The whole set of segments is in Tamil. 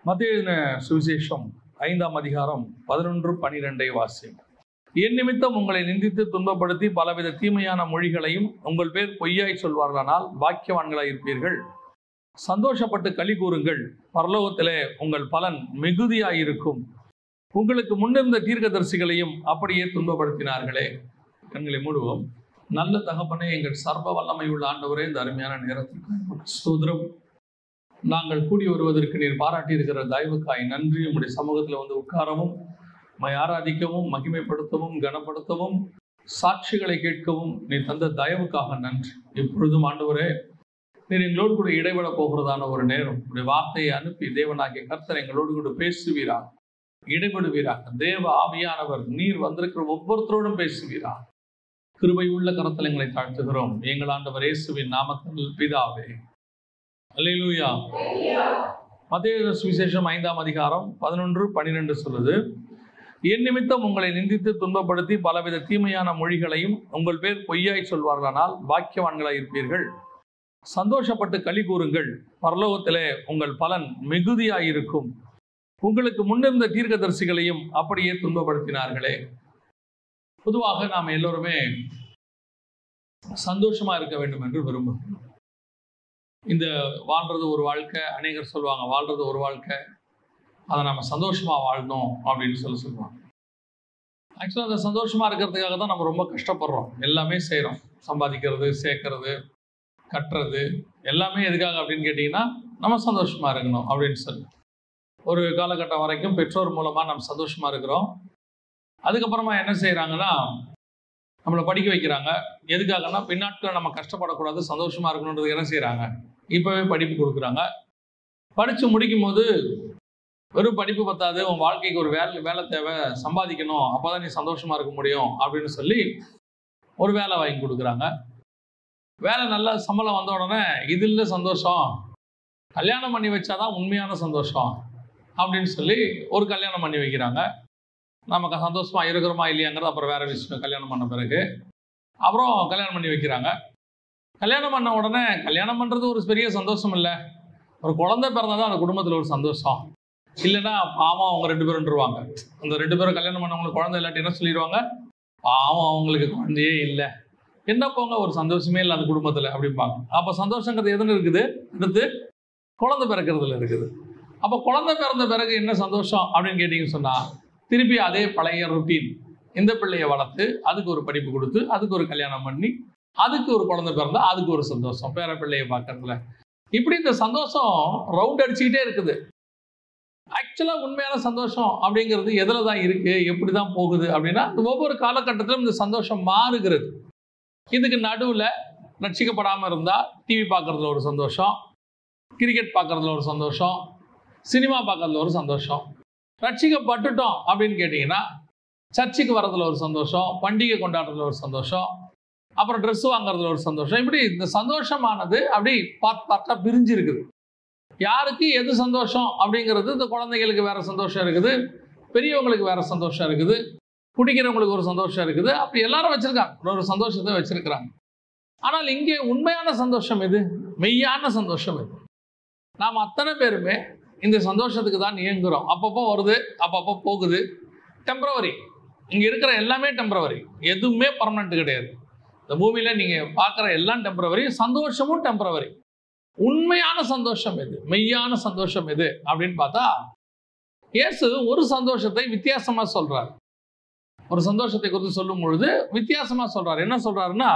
மத்திய எழுதின சுவிசேஷம் ஐந்தாம் அதிகாரம் பதினொன்று பனிரெண்டை வாசி என் நிமித்தம் உங்களை நிந்தித்து துன்பப்படுத்தி பலவித தீமையான மொழிகளையும் உங்கள் பேர் பொய்யாய் சொல்வார்களானால் பாக்கியவான்களாய் இருப்பீர்கள் சந்தோஷப்பட்டு களி கூறுங்கள் பரலோகத்திலே உங்கள் பலன் மிகுதியாயிருக்கும் உங்களுக்கு முன்னிருந்த தீர்க்கதரிசிகளையும் அப்படியே துன்பப்படுத்தினார்களே கண்களை மூடுவோம் நல்ல தகப்பனே எங்கள் சர்வ வல்லமை உள்ள ஆண்டவரே இந்த அருமையான நேரத்திற்கு ஸ்தோத்திரம் நாங்கள் கூடி வருவதற்கு நீர் பாராட்டி இருக்கிற தயவுக்காய் நன்றி உங்களுடைய சமூகத்தில் வந்து உட்காரவும் மை ஆராதிக்கவும் மகிமைப்படுத்தவும் கனப்படுத்தவும் சாட்சிகளை கேட்கவும் நீ தந்த தயவுக்காக நன்றி இப்பொழுதும் ஆண்டவரே நீர் எங்களோடு கூட இடைபெற போகிறதான ஒரு நேரம் உடைய வார்த்தையை அனுப்பி தேவனாகிய கர்த்தர் எங்களோடு கூட பேசுவீராக இடைபடுவீராக தேவ ஆவியானவர் நீர் வந்திருக்கிற ஒவ்வொருத்தரோடும் பேசுவீராக கிருபை உள்ள கரத்தில் எங்களை தாழ்த்துகிறோம் எங்கள் ஆண்டவர் இயேசுவின் நாமத்தில் பிதாவே அல்லேலூயா மத்திய சுவிசேஷம் ஐந்தாம் அதிகாரம் பதினொன்று பனிரெண்டு சொல்லுது என் நிமித்தம் உங்களை நிந்தித்து துன்பப்படுத்தி பலவித தீமையான மொழிகளையும் உங்கள் பேர் பொய்யாய் சொல்வார்களானால் பாக்கியவான்களாய் இருப்பீர்கள் சந்தோஷப்பட்டு களி கூறுங்கள் பரலோகத்திலே உங்கள் பலன் மிகுதியாயிருக்கும் உங்களுக்கு முன்னிருந்த தீர்க்கதரிசிகளையும் அப்படியே துன்பப்படுத்தினார்களே பொதுவாக நாம் எல்லோருமே சந்தோஷமா இருக்க வேண்டும் என்று விரும்புகிறோம் இந்த வாழ்றது ஒரு வாழ்க்கை அநேகர் சொல்லுவாங்க வாழ்றது ஒரு வாழ்க்கை அதை நம்ம சந்தோஷமா வாழணும் அப்படின்னு சொல்லி சொல்லுவாங்க ஆக்சுவலாக அந்த சந்தோஷமா இருக்கிறதுக்காக தான் நம்ம ரொம்ப கஷ்டப்படுறோம் எல்லாமே செய்கிறோம் சம்பாதிக்கிறது சேர்க்கறது கட்டுறது எல்லாமே எதுக்காக அப்படின்னு கேட்டிங்கன்னா நம்ம சந்தோஷமா இருக்கணும் அப்படின்னு சொல்லி ஒரு காலகட்டம் வரைக்கும் பெற்றோர் மூலமாக நம்ம சந்தோஷமா இருக்கிறோம் அதுக்கப்புறமா என்ன செய்கிறாங்கன்னா நம்மளை படிக்க வைக்கிறாங்க எதுக்காகன்னா பின்னாட்கள் நம்ம கஷ்டப்படக்கூடாது சந்தோஷமா இருக்கணுன்றதுக்கு என்ன செய்கிறாங்க இப்போவே படிப்பு கொடுக்குறாங்க படித்து முடிக்கும் போது வெறும் படிப்பு பத்தாது உன் வாழ்க்கைக்கு ஒரு வேலை வேலை தேவை சம்பாதிக்கணும் அப்போ தான் நீ சந்தோஷமா இருக்க முடியும் அப்படின்னு சொல்லி ஒரு வேலை வாங்கி கொடுக்குறாங்க வேலை நல்ல சம்பளம் வந்த உடனே இது இல்லை சந்தோஷம் கல்யாணம் பண்ணி வச்சாதான் உண்மையான சந்தோஷம் அப்படின்னு சொல்லி ஒரு கல்யாணம் பண்ணி வைக்கிறாங்க நமக்கு சந்தோஷமா இருக்கிறோமா இல்லையாங்கிறது அப்புறம் வேற விஷயம் கல்யாணம் பண்ண பிறகு அப்புறம் கல்யாணம் பண்ணி வைக்கிறாங்க கல்யாணம் பண்ண உடனே கல்யாணம் பண்ணுறது ஒரு பெரிய சந்தோஷம் இல்லை ஒரு குழந்தை பிறந்தாதான் அந்த குடும்பத்தில் ஒரு சந்தோஷம் இல்லைன்னா பாவம் அவங்க ரெண்டு பேருன்றுவாங்க அந்த ரெண்டு பேரும் கல்யாணம் பண்ணவங்களுக்கு குழந்தை இல்லாட்டி என்ன சொல்லிடுவாங்க பாவம் அவங்களுக்கு குழந்தையே இல்லை என்ன போங்க ஒரு சந்தோஷமே இல்லை அந்த குடும்பத்தில் அப்படிம்பாங்க அப்போ சந்தோஷங்கிறது எதுன்னு இருக்குது அடுத்து குழந்தை பிறக்கிறதுல இருக்குது அப்போ குழந்தை பிறந்த பிறகு என்ன சந்தோஷம் அப்படின்னு கேட்டிங்கன்னு சொன்னால் திருப்பி அதே பழைய ருட்டீன் இந்த பிள்ளையை வளர்த்து அதுக்கு ஒரு படிப்பு கொடுத்து அதுக்கு ஒரு கல்யாணம் பண்ணி அதுக்கு ஒரு குழந்தை பிறந்தா அதுக்கு ஒரு சந்தோஷம் பேர பிள்ளையை பார்க்கறதுல இப்படி இந்த சந்தோஷம் ரவுண்ட் அடிச்சுக்கிட்டே இருக்குது ஆக்சுவலாக உண்மையான சந்தோஷம் அப்படிங்கிறது எதில் தான் இருக்குது எப்படி தான் போகுது அப்படின்னா ஒவ்வொரு காலகட்டத்திலும் இந்த சந்தோஷம் மாறுகிறது இதுக்கு நடுவில் ரட்சிக்கப்படாமல் இருந்தால் டிவி பார்க்குறதுல ஒரு சந்தோஷம் கிரிக்கெட் பார்க்குறதுல ஒரு சந்தோஷம் சினிமா பார்க்குறதுல ஒரு சந்தோஷம் ரட்சிக்கப்பட்டுட்டோம் அப்படின்னு கேட்டிங்கன்னா சர்ச்சுக்கு வர்றதுல ஒரு சந்தோஷம் பண்டிகை கொண்டாடுறதுல ஒரு சந்தோஷம் அப்புறம் ட்ரெஸ் வாங்குறதுல ஒரு சந்தோஷம் இப்படி இந்த சந்தோஷமானது அப்படி பார்ட் பார்ட்டாக பிரிஞ்சு இருக்குது யாருக்கு எது சந்தோஷம் அப்படிங்கிறது இந்த குழந்தைகளுக்கு வேற சந்தோஷம் இருக்குது பெரியவங்களுக்கு வேற சந்தோஷம் இருக்குது குடிக்கிறவங்களுக்கு ஒரு சந்தோஷம் இருக்குது அப்படி எல்லாரும் வச்சிருக்காங்க ஒரு சந்தோஷத்தை வச்சிருக்கிறாங்க ஆனால் இங்கே உண்மையான சந்தோஷம் எது மெய்யான சந்தோஷம் எது நாம் அத்தனை பேருமே இந்த சந்தோஷத்துக்கு தான் இயங்குறோம் அப்பப்போ வருது அப்பப்போ போகுது டெம்பரவரி இங்கே இருக்கிற எல்லாமே டெம்பரவரி எதுவுமே பர்மனெண்ட் கிடையாது இந்த பூமியில் நீங்கள் பார்க்குற எல்லாம் டெம்பரவரி சந்தோஷமும் டெம்பரவரி உண்மையான சந்தோஷம் எது மெய்யான சந்தோஷம் எது அப்படின்னு பார்த்தா இயேசு ஒரு சந்தோஷத்தை வித்தியாசமாக சொல்றார் ஒரு சந்தோஷத்தை குறித்து சொல்லும் பொழுது வித்தியாசமாக சொல்றார் என்ன சொல்றாருன்னா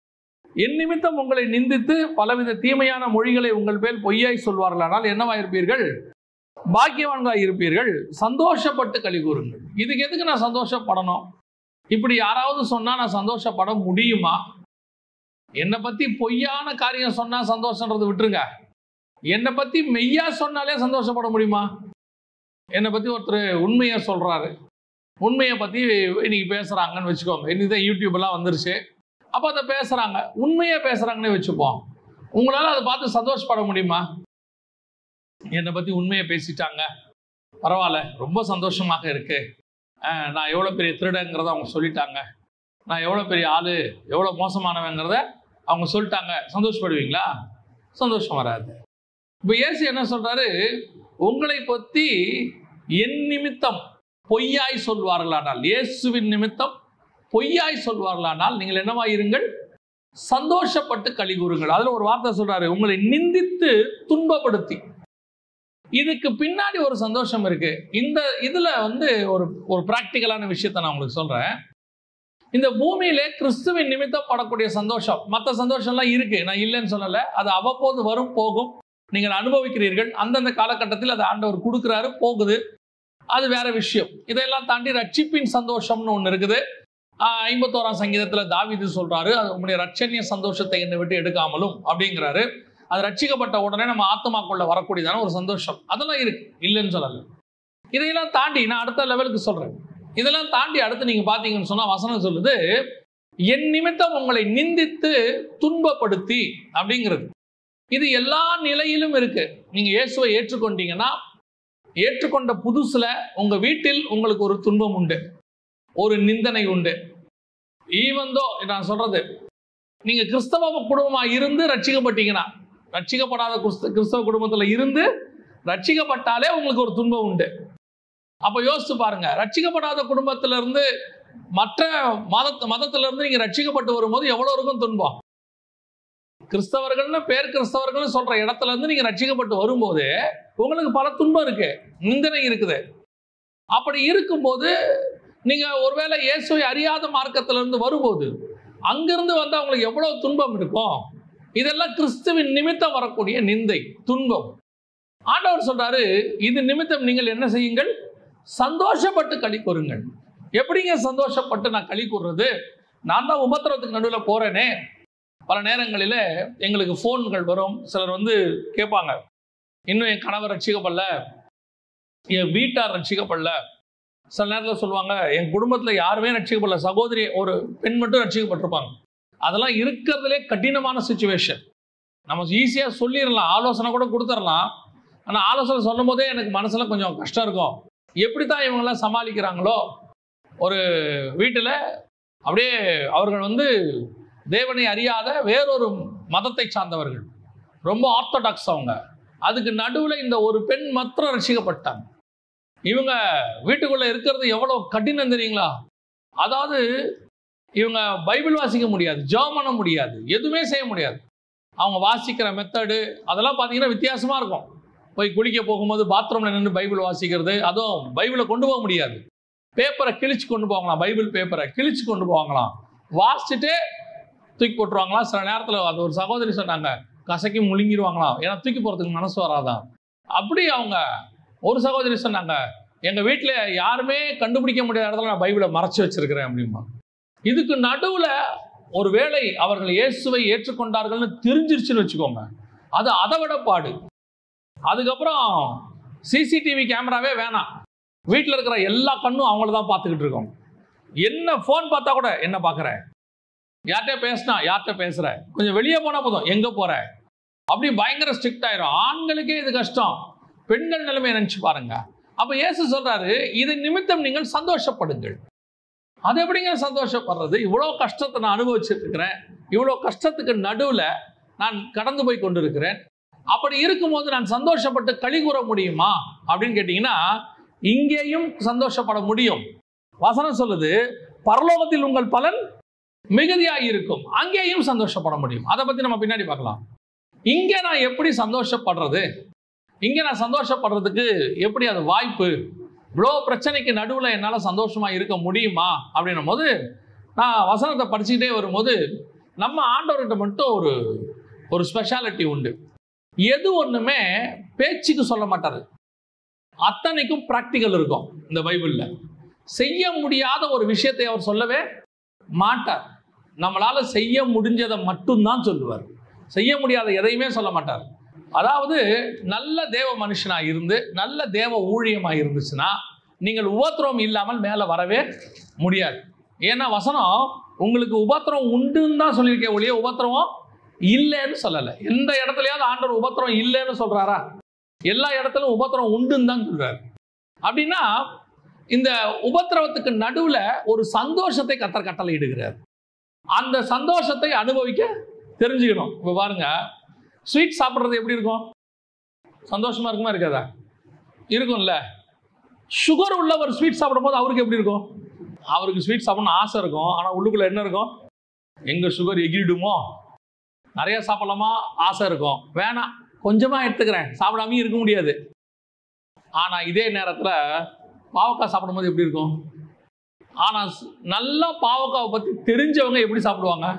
என் நிமித்தம் உங்களை நிந்தித்து பலவித தீமையான மொழிகளை உங்கள் பேர் பொய்யாய் சொல்வார்களானால் என்னவா இருப்பீர்கள் பாக்கியவான்களாய் இருப்பீர்கள் சந்தோஷப்பட்டு களி கூறுங்கள் இதுக்கு எதுக்கு நான் சந்தோஷப்படணும் இப்படி யாராவது சொன்னா நான் சந்தோஷப்பட முடியுமா என்னை பத்தி பொய்யான காரியம் சொன்னா சந்தோஷன்றது விட்டுருங்க என்னை பத்தி மெய்யா சொன்னாலே சந்தோஷப்பட முடியுமா என்னை பத்தி ஒருத்தர் உண்மையை சொல்றாரு உண்மையை பத்தி இன்னைக்கு பேசுறாங்கன்னு வச்சுக்கோங்க இன்னைக்கு யூடியூப் எல்லாம் வந்துருச்சு அப்போ அதை பேசுறாங்க உண்மையை பேசுறாங்கன்னு வச்சுப்போம் உங்களால அதை பார்த்து சந்தோஷப்பட முடியுமா என்னை பத்தி உண்மையை பேசிட்டாங்க பரவாயில்ல ரொம்ப சந்தோஷமாக இருக்கு அஹ் நான் எவ்வளோ பெரிய திருடங்கிறத அவங்க சொல்லிட்டாங்க நான் எவ்வளோ பெரிய ஆளு எவ்வளோ மோசமானவங்கிறத அவங்க சொல்லிட்டாங்க சந்தோஷப்படுவீங்களா சந்தோஷம் வராது இப்போ இயேசு என்ன சொல்றாரு உங்களை பற்றி என் நிமித்தம் பொய்யாய் சொல்வார்களானால் இயேசுவின் நிமித்தம் பொய்யாய் சொல்வார்களானால் நீங்கள் என்னவாயிருங்கள் சந்தோஷப்பட்டு களி கூறுங்கள் அதுல ஒரு வார்த்தை சொல்றாரு உங்களை நிந்தித்து துன்பப்படுத்தி இதுக்கு பின்னாடி ஒரு சந்தோஷம் இருக்கு இந்த இதுல வந்து ஒரு ஒரு பிராக்டிக்கலான விஷயத்தை நான் உங்களுக்கு சொல்றேன் இந்த பூமியிலே கிறிஸ்துவின் நிமித்தம் படக்கூடிய சந்தோஷம் மற்ற சந்தோஷம்லாம் இருக்கு நான் இல்லைன்னு சொல்லல அது அவ்வப்போது வரும் போகும் நீங்கள் அனுபவிக்கிறீர்கள் அந்தந்த காலகட்டத்தில் அதை ஆண்டவர் கொடுக்குறாரு போகுது அது வேற விஷயம் இதையெல்லாம் தாண்டி ரட்சிப்பின் சந்தோஷம்னு ஒன்று இருக்குது ஆஹ் ஐம்பத்தோராம் சங்கீதத்தில் தாவீது சொல்றாரு அது உங்களுடைய ரட்சணிய சந்தோஷத்தை என்னை விட்டு எடுக்காமலும் அப்படிங்கிறாரு அது ரட்சிக்கப்பட்ட உடனே நம்ம ஆத்மாக்குள்ள வரக்கூடியதான ஒரு சந்தோஷம் அதெல்லாம் இருக்கு இல்லைன்னு சொல்லல இதையெல்லாம் தாண்டி நான் அடுத்த லெவலுக்கு சொல்றேன் இதெல்லாம் தாண்டி அடுத்து நீங்க பாத்தீங்கன்னு சொன்னா வசனம் சொல்லுது என் நிமித்தம் உங்களை நிந்தித்து துன்பப்படுத்தி அப்படிங்கிறது இது எல்லா நிலையிலும் இருக்கு நீங்க இயேசுவை ஏற்றுக்கொண்டீங்கன்னா ஏற்றுக்கொண்ட புதுசுல உங்க வீட்டில் உங்களுக்கு ஒரு துன்பம் உண்டு ஒரு நிந்தனை உண்டு ஈவந்தோ நான் சொல்றது நீங்க கிறிஸ்தவ குடும்பமா இருந்து ரட்சிக்கப்பட்டீங்கன்னா ரட்சிக்கப்படாத கிறிஸ்த- கிறிஸ்தவ குடும்பத்துல இருந்து ரட்சிக்கப்பட்டாலே உங்களுக்கு ஒரு துன்பம் உண்டு அப்ப யோசிச்சு பாருங்க ரட்சிக்கப்படாத குடும்பத்துல இருந்து மற்ற மத மதத்துல இருந்து நீங்க ரட்சிக்கப்பட்டு வரும்போது எவ்வளவு இருக்கும் துன்பம் கிறிஸ்தவர்கள்னு பேர் கிறிஸ்தவர்கள்னு சொல்ற இடத்துல இருந்து நீங்க ரட்சிக்கப்பட்டு வரும்போது உங்களுக்கு பல துன்பம் இருக்கு நிந்தனை இருக்குது அப்படி இருக்கும்போது நீங்க ஒருவேளை இயேசுவை அறியாத மார்க்கத்துல இருந்து வரும்போது அங்கிருந்து வந்து அவங்களுக்கு எவ்வளவு துன்பம் இருக்கும் இதெல்லாம் கிறிஸ்துவின் நிமித்தம் வரக்கூடிய நிந்தை துன்பம் ஆண்டவர் சொல்றாரு இது நிமித்தம் நீங்கள் என்ன செய்யுங்கள் சந்தோஷப்பட்டு களி கூறுங்கள் எப்படிங்க சந்தோஷப்பட்டு நான் களி கூறுறது நான் தான் உபத்திரத்துக்கு நடுவில் போறேனே பல நேரங்களில் எங்களுக்கு ஃபோன்கள் வரும் சிலர் வந்து கேட்பாங்க இன்னும் என் கணவர் ரட்சிக்கப்படல என் வீட்டார் ரட்சிக்கப்படல சில நேரத்தில் சொல்லுவாங்க என் குடும்பத்தில் யாருமே ரட்சிக்கப்படல சகோதரி ஒரு பெண் மட்டும் ரட்சிக்கப்பட்டிருப்பாங்க அதெல்லாம் இருக்கிறதுலே கடினமான சுச்சுவேஷன் நம்ம ஈஸியாக சொல்லிடலாம் ஆலோசனை கூட கொடுத்துடலாம் ஆனால் ஆலோசனை சொல்லும் போதே எனக்கு மனசில் கொஞ்சம் கஷ்டம் இருக்கும் எப்படி தான் இவங்கெல்லாம் சமாளிக்கிறாங்களோ ஒரு வீட்டில் அப்படியே அவர்கள் வந்து தேவனை அறியாத வேறொரு மதத்தை சார்ந்தவர்கள் ரொம்ப ஆர்த்தடாக்ஸ் அவங்க அதுக்கு நடுவில் இந்த ஒரு பெண் மாத்திரம் ரசிக்கப்பட்டாங்க இவங்க வீட்டுக்குள்ள இருக்கிறது எவ்வளோ கடினம் தெரியுங்களா அதாவது இவங்க பைபிள் வாசிக்க முடியாது ஜெபம் பண்ண முடியாது எதுவுமே செய்ய முடியாது அவங்க வாசிக்கிற மெத்தடு அதெல்லாம் பார்த்தீங்கன்னா வித்தியாசமாக இருக்கும் போய் குளிக்க போகும்போது பாத்ரூமில் நின்று பைபிள் வாசிக்கிறது அதுவும் பைபிளை கொண்டு போக முடியாது பேப்பரை கிழிச்சு கொண்டு போகலாம் பைபிள் பேப்பரை கிழிச்சு கொண்டு போவாங்களாம் வாசிச்சுட்டு தூக்கி போட்டுருவாங்களாம் சில நேரத்தில் அது ஒரு சகோதரி சொன்னாங்க கசக்கி முழுங்கிடுவாங்களாம் ஏன்னா தூக்கி போகிறதுக்கு மனசு வராதான் அப்படி அவங்க ஒரு சகோதரி சொன்னாங்க எங்கள் வீட்டில் யாருமே கண்டுபிடிக்க முடியாத இடத்துல நான் பைபிளை மறைச்சு வச்சிருக்கிறேன் அப்படிமா இதுக்கு நடுவில் ஒரு வேளை அவர்கள் இயேசுவை ஏற்றுக்கொண்டார்கள்னு தெரிஞ்சிருச்சுன்னு வச்சுக்கோங்க அது அதை விட பாடு அதுக்கப்புறம் சிசிடிவி கேமராவே வேணாம் வீட்டில் இருக்கிற எல்லா கண்ணும் அவங்கள தான் பார்த்துக்கிட்டு இருக்கோம் என்ன ஃபோன் பார்த்தா கூட என்ன பார்க்குற யார்கிட்ட பேசினா யார்கிட்ட பேசுற கொஞ்சம் வெளியே போனால் போதும் எங்கே போற அப்படி பயங்கர ஸ்ட்ரிக்ட் ஆயிரும் ஆண்களுக்கே இது கஷ்டம் பெண்கள் நிலைமையை நினைச்சு பாருங்க அப்ப இயேசு சொல்றாரு இது நிமித்தம் நீங்கள் சந்தோஷப்படுங்கள் அது எப்படிங்க சந்தோஷப்படுறது இவ்வளோ கஷ்டத்தை நான் அனுபவிச்சுட்டு இருக்கிறேன் இவ்வளோ கஷ்டத்துக்கு நடுவில் நான் கடந்து போய் கொண்டிருக்கிறேன் அப்படி இருக்கும்போது நான் சந்தோஷப்பட்டு களி கூற முடியுமா அப்படின்னு கேட்டிங்கன்னா இங்கேயும் சந்தோஷப்பட முடியும் வசனம் சொல்லுது பரலோகத்தில் உங்கள் பலன் மிகுதியாக இருக்கும் அங்கேயும் சந்தோஷப்பட முடியும் அதை பற்றி நம்ம பின்னாடி பார்க்கலாம் இங்கே நான் எப்படி சந்தோஷப்படுறது இங்கே நான் சந்தோஷப்படுறதுக்கு எப்படி அது வாய்ப்பு இவ்வளோ பிரச்சனைக்கு நடுவில் என்னால் சந்தோஷமாக இருக்க முடியுமா அப்படின்னும் போது நான் வசனத்தை படிச்சுக்கிட்டே வரும்போது நம்ம ஆண்டவர்கிட்ட மட்டும் ஒரு ஒரு ஸ்பெஷாலிட்டி உண்டு எது ஒன்றுமே பேச்சுக்கு சொல்ல மாட்டார் அத்தனைக்கும் ப்ராக்டிக்கல் இருக்கும் இந்த பைபிளில் செய்ய முடியாத ஒரு விஷயத்தை அவர் சொல்லவே மாட்டார் நம்மளால செய்ய முடிஞ்சதை மட்டும்தான் சொல்லுவார் செய்ய முடியாத எதையுமே சொல்ல மாட்டார் அதாவது நல்ல தேவ மனுஷனா இருந்து நல்ல தேவ ஊழியமா இருந்துச்சுன்னா நீங்கள் உபத்திரவம் இல்லாமல் மேலே வரவே முடியாது ஏன்னா வசனம் உங்களுக்கு உபத்திரம் உண்டுன்னு தான் சொல்லியிருக்கே ஒழிய உபத்திரவம் இல்லைன்னு சொல்லலை எந்த இடத்துலயாவது ஆண்டவர் உபத்திரம் இல்லைன்னு சொல்றாரா எல்லா இடத்துலும் உபத்திரம் உண்டுன்னு தான் சொல்றாரு அப்படின்னா இந்த உபத்திரவத்துக்கு நடுவுல ஒரு சந்தோஷத்தை கத்தர் கட்டளை இடுகிறார் அந்த சந்தோஷத்தை அனுபவிக்க தெரிஞ்சுக்கணும் இப்போ பாருங்க ஸ்வீட் சாப்பிட்றது எப்படி இருக்கும் சந்தோஷமா இருக்குமா இருக்காதா இருக்கும்ல சுகர் உள்ளவர் ஸ்வீட் சாப்பிடும்போது அவருக்கு எப்படி இருக்கும் அவருக்கு ஸ்வீட் சாப்பிடணும்னு ஆசை இருக்கும் ஆனால் உள்ளுக்குள்ள என்ன இருக்கும் எங்க சுகர் எகிரிடுமோ நிறைய சாப்பிடலாமா ஆசை இருக்கும் வேணாம் கொஞ்சமா எடுத்துக்கிறேன் சாப்பிடாம இருக்க முடியாது ஆனா இதே நேரத்துல பாவக்காய் சாப்பிடும்போது எப்படி இருக்கும் ஆனா ஸ்- நல்லா பாவக்காவை பத்தி தெரிஞ்சவங்க எப்படி சாப்பிடுவாங்க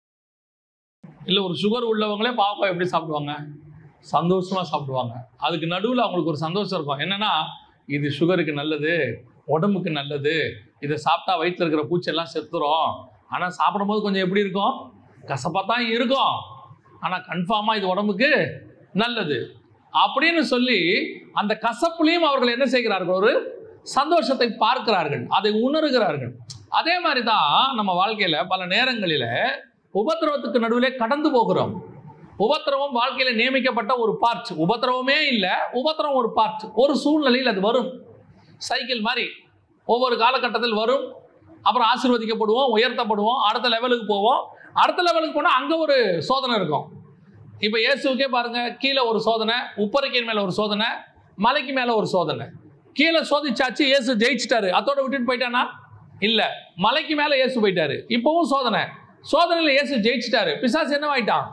இல்ல ஒரு சுகர் உள்ளவங்களே பாவக்காய் எப்படி சாப்பிடுவாங்க சந்தோஷமா சாப்பிடுவாங்க அதுக்கு நடுவில் அவங்களுக்கு ஒரு சந்தோஷம் இருக்கும் என்னன்னா இது சுகருக்கு நல்லது உடம்புக்கு நல்லது இதை சாப்பிட்டா வயிற்றுல இருக்கிற பூச்செல்லாம் செத்துரும் ஆனால் சாப்பிடும்போது கொஞ்சம் எப்படி இருக்கும் கசப்பாக தான் இருக்கும் ஆனால் கன்ஃபார்மாக இது உடம்புக்கு நல்லது அப்படின்னு சொல்லி அந்த கசப்புலையும் அவர்கள் என்ன செய்கிறார்கள் ஒரு சந்தோஷத்தை பார்க்கிறார்கள் அதை உணர்கிறார்கள் அதே மாதிரி தான் நம்ம வாழ்க்கையில் பல நேரங்களில் உபத்திரவத்துக்கு நடுவிலே கடந்து போகிறோம் உபத்திரவம் வாழ்க்கையில நியமிக்கப்பட்ட ஒரு பார்ட் உபத்திரவமே இல்லை உபத்திரவம் ஒரு பார்ட் ஒரு சூழ்நிலையில் அது வரும் சைக்கிள் மாதிரி ஒவ்வொரு காலகட்டத்தில் வரும் அப்புறம் ஆசீர்வதிக்கப்படுவோம் உயர்த்தப்படுவோம் அடுத்த லெவலுக்கு போவோம் அடுத்த லெவலுக்கு போனால் அங்கே ஒரு சோதனை இருக்கும் இப்போ இயேசுக்கே பாருங்க கீழே ஒரு சோதனை உப்பரைக்கின் மேலே ஒரு சோதனை மலைக்கு மேலே ஒரு சோதனை கீழே சோதிச்சாச்சு இயேசு ஜெயிச்சிட்டாரு அதோட விட்டுட்டு போயிட்டானா இல்லை மலைக்கு மேலே இயேசு போயிட்டாரு இப்போவும் சோதனை சோதனையில் இயேசு ஜெயிச்சிட்டாரு பிசாசு என்னவாயிட்டான்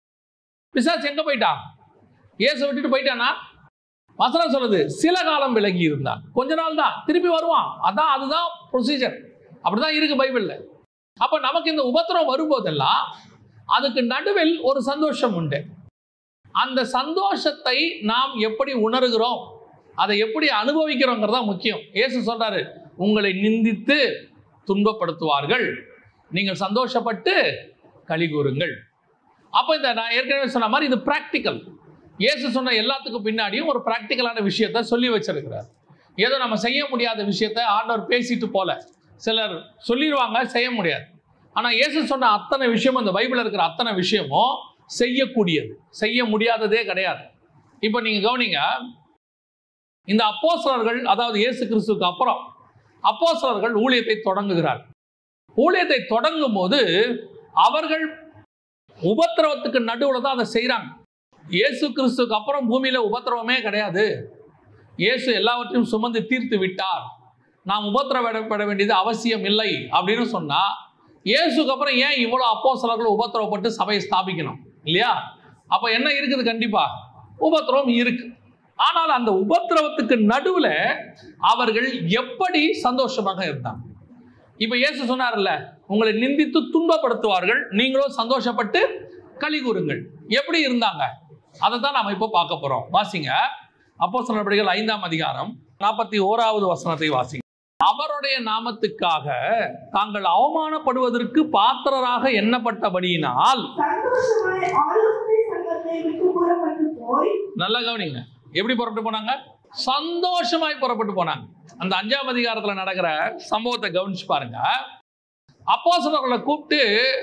பிசாசு எங்க போயிட்டான் இயேசு விட்டுட்டு போயிட்டானா வசனம் சொல்லுது சில காலம் விலகி இருந்தான் கொஞ்ச நாள் தான் திருப்பி வருவான் அதான் அதுதான் ப்ரொசீஜர் அப்படிதான் இருக்கு பைபிள்ல அப்ப நமக்கு இந்த உபத்திரம் வரும்போதெல்லாம் அதுக்கு நடுவில் ஒரு சந்தோஷம் உண்டு அந்த சந்தோஷத்தை நாம் எப்படி உணர்கிறோம் அதை எப்படி அனுபவிக்கிறோங்கிறதா முக்கியம் இயேசு சொல்றாரு உங்களை நிந்தித்து துன்பப்படுத்துவார்கள் நீங்கள் சந்தோஷப்பட்டு களி கூறுங்கள் அப்போ இந்த நான் ஏற்கனவே சொன்ன மாதிரி இது ப்ராக்டிக்கல் இயேசு சொன்ன எல்லாத்துக்கும் பின்னாடியும் ஒரு ப்ராக்டிக்கலான விஷயத்த சொல்லி வச்சிருக்கிறார் ஏதோ நம்ம செய்ய முடியாத விஷயத்த ஆண்டவர் பேசிட்டு போல சிலர் சொல்லிடுவாங்க செய்ய முடியாது ஆனால் இயேசு சொன்ன அத்தனை விஷயமும் இந்த பைபிளில் இருக்கிற அத்தனை விஷயமும் செய்யக்கூடியது செய்ய முடியாததே கிடையாது இப்போ நீங்கள் கவனிங்க இந்த அப்போஸ்தலர்கள் அதாவது இயேசு கிறிஸ்துவுக்கு அப்புறம் அப்போஸ்தலர்கள் ஊழியத்தை தொடங்குகிறார் ஊழியத்தை தொடங்கும் போது அவர்கள் உபத்திரவத்துக்கு நடுவில் தான் அதை செய்கிறாங்க இயேசு கிறிஸ்துக்கு அப்புறம் பூமியில் உபத்திரவமே கிடையாது இயேசு எல்லாவற்றையும் சுமந்து தீர்த்து விட்டார் நாம் உபத்திரவப்பட வேண்டியது அவசியம் இல்லை அப்படின்னு சொன்னா இயேசுக்கு அப்புறம் ஏன் இவ்வளோ அப்போ சிலர்கள் உபத்திரவப்பட்டு சபையை ஸ்தாபிக்கணும் இல்லையா அப்போ என்ன இருக்குது கண்டிப்பா உபத்திரவம் இருக்கு ஆனால் அந்த உபத்திரவத்துக்கு நடுவில் அவர்கள் எப்படி சந்தோஷமாக இருந்தாங்க இப்ப இயேசு சொன்னார்ல உங்களை நிந்தித்து துன்பப்படுத்துவார்கள் நீங்களும் சந்தோஷப்பட்டு களி கூறுங்கள் எப்படி இருந்தாங்க அதை தான் நாம இப்போ பார்க்க போறோம் வாசிங்க அப்போ நடவடிக்கைகள் ஐந்தாம் அதிகாரம் நாற்பத்தி ஓராவது வசனத்தை வாசிங்க அவருடைய நாமத்துக்காக தாங்கள் அவமானப்படுவதற்கு பாத்திரராக எண்ணப்பட்டபடியினால் சந்தோஷமாய் ஆலோசனை சங்கத்தை விட்டு புறப்பட்டு போய் நல்லா கவனிங்க எப்படி புறப்பட்டு போனாங்க சந்தோஷமாய் புறப்பட்டு போனாங்க அந்த அஞ்சாம் அதிகாரத்துல நடக்கிற சம்பவத்தை கவனிச்சு பாருங்க அப்போஸ்தலர்களை கூப்பிட்டு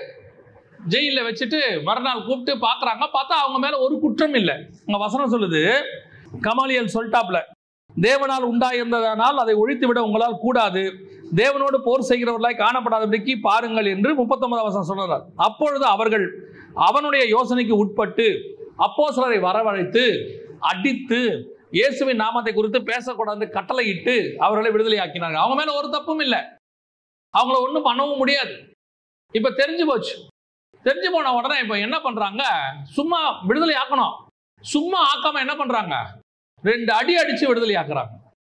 ஜெயில வச்சுட்டு மறுநாள் கூப்பிட்டு பார்க்கறாங்க பார்த்தா அவங்க மேல ஒரு குற்றம் இல்லை அங்க வசனம் சொல்லுது கமாலியல் சொல்லிட்டாப்ல தேவனால் உண்டாயிருந்ததனால் அதை ஒழித்து விட உங்களால் கூடாது தேவனோடு போர் செய்கிறவர்களாய் காணப்படாதபடிக்கு பாருங்கள் என்று முப்பத்தொன்பதாம் வசனம் சொல்றார் அப்பொழுது அவர்கள் அவனுடைய யோசனைக்கு உட்பட்டு அப்போஸ்தலரை வரவழைத்து அடித்து இயேசுவின் நாமத்தை குறித்து பேசக்கூடாது கட்டளையிட்டு அவர்களை விடுதலை ஆக்கினாங்க அவங்க மேல ஒரு தப்பும் இல்லை அவங்கள ஒன்றும் பண்ணவும் முடியாது இப்ப தெரிஞ்சு போச்சு தெரிஞ்சு போன உடனே இப்ப என்ன பண்றாங்க சும்மா விடுதலை ஆக்கணும் சும்மா ஆக்காம என்ன பண்றாங்க ரெண்டு அடி அடிச்சு விடுதலை ஆக்குறாங்க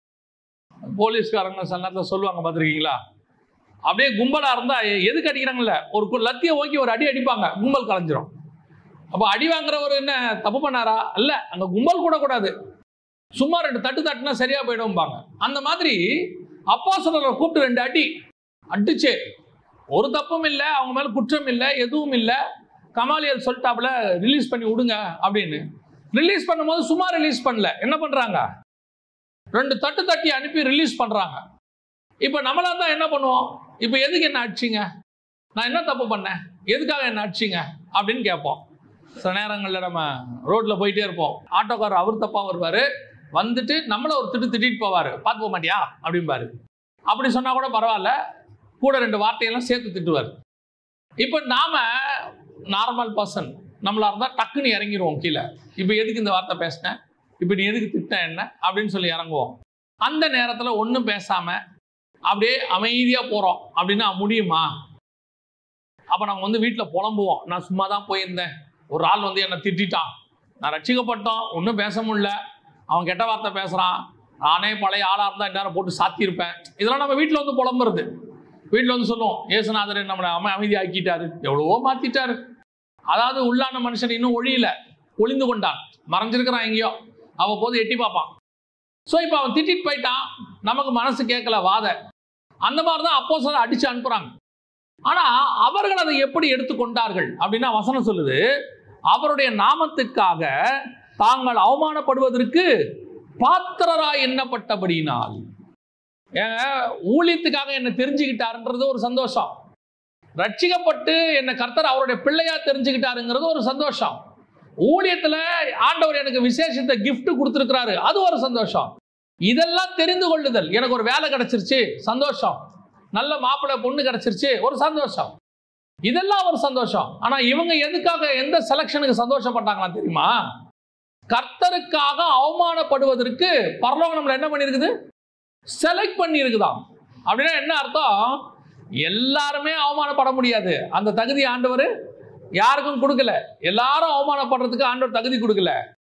போலீஸ்காரங்க சில நேரத்தில் சொல்லுவாங்க பார்த்துருக்கீங்களா அப்படியே கும்பலா இருந்தா எ- எதுக்கு அடிக்கிறாங்கல்ல ஒரு கு- லத்தியை ஓங்கி ஒரு அடி அடிப்பாங்க கும்பல் கலைஞ்சிரும் அப்போ அடி வாங்குறவர் என்ன தப்பு பண்ணாரா இல்ல அங்க கும்பல் கூட கூடாது சும்மா ரெண்டு தட்டு தட்டுனா சரியா போயிடும்பாங்க அந்த மாதிரி அப்பா கூப்பிட்டு ரெண்டு அடி அடிச்சு ஒரு தப்பும் இல்லை அவங்க மேல குற்றம் இல்லை எதுவும் இல்லை கமாலியல் சொல்லிட்டாப்புல ரிலீஸ் பண்ணி விடுங்க அப்படின்னு ரிலீஸ் பண்ணும்போது சும்மா ரிலீஸ் பண்ணல என்ன பண்றாங்க ரெண்டு தட்டு தட்டி அனுப்பி ரிலீஸ் பண்றாங்க இப்போ நம்மளா தான் என்ன பண்ணுவோம் இப்போ எதுக்கு என்ன அடிச்சிங்க நான் என்ன தப்பு பண்ணேன் எதுக்காக என்ன அடிச்சிங்க அப்படின்னு கேட்போம் சில நேரங்களில் நம்ம ரோட்ல போயிட்டே இருப்போம் ஆட்டோக்காரர் அவர் தப்பா வருவார் வந்துட்டு நம்மள ஒரு திட்டு திட்டிட்டு போவார் பார்த்து போக மாட்டியா அப்படிம்பாரு அப்படி சொன்னா கூட பரவாயில்ல கூட ரெண்டு வார்த்தையெல்லாம் சேர்த்து திட்டுவார் இப்போ நாம நார்மல் பர்சன் நம்மளா இருந்தால் டக்குன்னு இறங்கிடுவோம் கீழே இப்போ எதுக்கு இந்த வார்த்தை பேசினேன் இப்போ நீ எதுக்கு திட்ட என்ன அப்படின்னு சொல்லி இறங்குவோம் அந்த நேரத்தில் ஒன்றும் பேசாம அப்படியே அமைதியாக போகிறோம் அப்படின்னா முடியுமா அப்போ நம்ம வந்து வீட்டில் புலம்புவோம் நான் சும்மா தான் போயிருந்தேன் ஒரு ஆள் வந்து என்னை திட்டான் நான் ரட்சிக்கப்பட்டோம் ஒன்றும் பேச முடியல அவன் கெட்ட வார்த்தை பேசுகிறான் நானே பழைய ஆளாக இருந்தால் இந்நேரம் போட்டு சாத்தியிருப்பேன் இதெல்லாம் நம்ம வீட்டில் வந்து புலம்புறது வீட்டில் வந்து சொல்லுவோம் ஏசுநாதர் நம்மளை அம அமைதியாக்கிட்டாரு எவ்வளவோ மாற்றிட்டாரு அதாவது உள்ளான மனுஷன் இன்னும் ஒழியல ஒளிந்து கொண்டான் மறைஞ்சிருக்கிறான் எங்கேயோ அவன் போது எட்டி பார்ப்பான் ஸோ இப்போ அவன் திட்டிட்டு போயிட்டான் நமக்கு மனசு கேட்கல வாத அந்த மாதிரி தான் அப்போ சார் அடிச்சு அனுப்புறாங்க ஆனா அவர்கள் அதை எப்படி எடுத்துக்கொண்டார்கள் அப்படின்னா வசனம் சொல்லுது அவருடைய நாமத்துக்காக தாங்கள் அவமானப்படுவதற்கு பாத்திரராய் எண்ணப்பட்டபடியினால் ஏங்க ஊழியத்துக்காக என்னை தெரிஞ்சுக்கிட்டாருன்றது ஒரு சந்தோஷம் ரட்சிக்கப்பட்டு என்னை கர்த்தர் அவருடைய பிள்ளையா தெரிஞ்சுக்கிட்டாருங்கிறது ஒரு சந்தோஷம் ஊழியத்துல ஆண்டவர் எனக்கு விசேஷத்தை gift கொடுத்துருக்கிறாரு அது ஒரு சந்தோஷம் இதெல்லாம் தெரிந்து கொள்ளுதல் எனக்கு ஒரு வேலை கிடைச்சிருச்சு சந்தோஷம் நல்ல மாப்பிள்ளை பொண்ணு கிடைச்சிருச்சு ஒரு சந்தோஷம் இதெல்லாம் ஒரு சந்தோஷம் ஆனா இவங்க எதுக்காக எந்த செலக்ஷனுக்கு சந்தோஷப்பட்டாங்களா தெரியுமா கர்த்தருக்காக அவமானப்படுவதற்கு பரலோகம் நம்மளை என்ன பண்ணியிருக்குது செலக்ட் பண்ணியிருக்குதாம் அப்படின்னா என்ன அர்த்தம் எல்லாருமே அவமானப்பட முடியாது அந்த தகுதி ஆண்டவர் யாருக்கும் கொடுக்கல எல்லாரும் அவமானப்படுறதுக்கு ஆண்டவர் தகுதி கொடுக்கல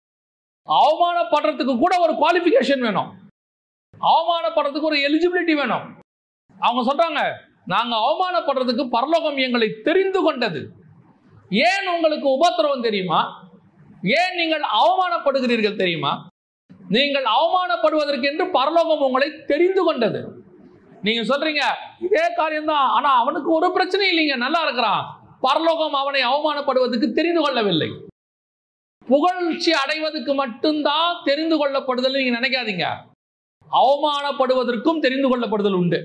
அவமானப்படுறதுக்கு கூட ஒரு குவாலிஃபிகேஷன் வேணும் அவமானப்படுறதுக்கு ஒரு எலிஜிபிலிட்டி வேணும் அவங்க சொல்றாங்க நாங்க அவமானப்படுறதுக்கு பரலோகம் எங்களை தெரிந்து கொண்டது ஏன் உங்களுக்கு உபத்திரவம் தெரியுமா ஏன் நீங்கள் அவமானப்படுகிறீர்கள் தெரியுமா நீங்கள் அவமானப்படுவதற்கு என்று பரலோகம் உங்களை தெரிந்து கொண்டது நீங்க சொல்றீங்க இதே காரியம்தான் ஆனா அவனுக்கு ஒரு பிரச்சனையும் இல்லைங்க நல்லா இருக்கிறான் பரலோகம் அவனை அவமானப்படுவதற்கு தெரிந்து கொள்ளவில்லை புகழ்ச்சி அடைவதற்கு மட்டும்தான் தெரிந்து கொள்ளப்படுதல் நீங்க நினைக்காதீங்க அவமானப்படுவதற்கும் தெரிந்து கொள்ளப்படுதல் உண்டு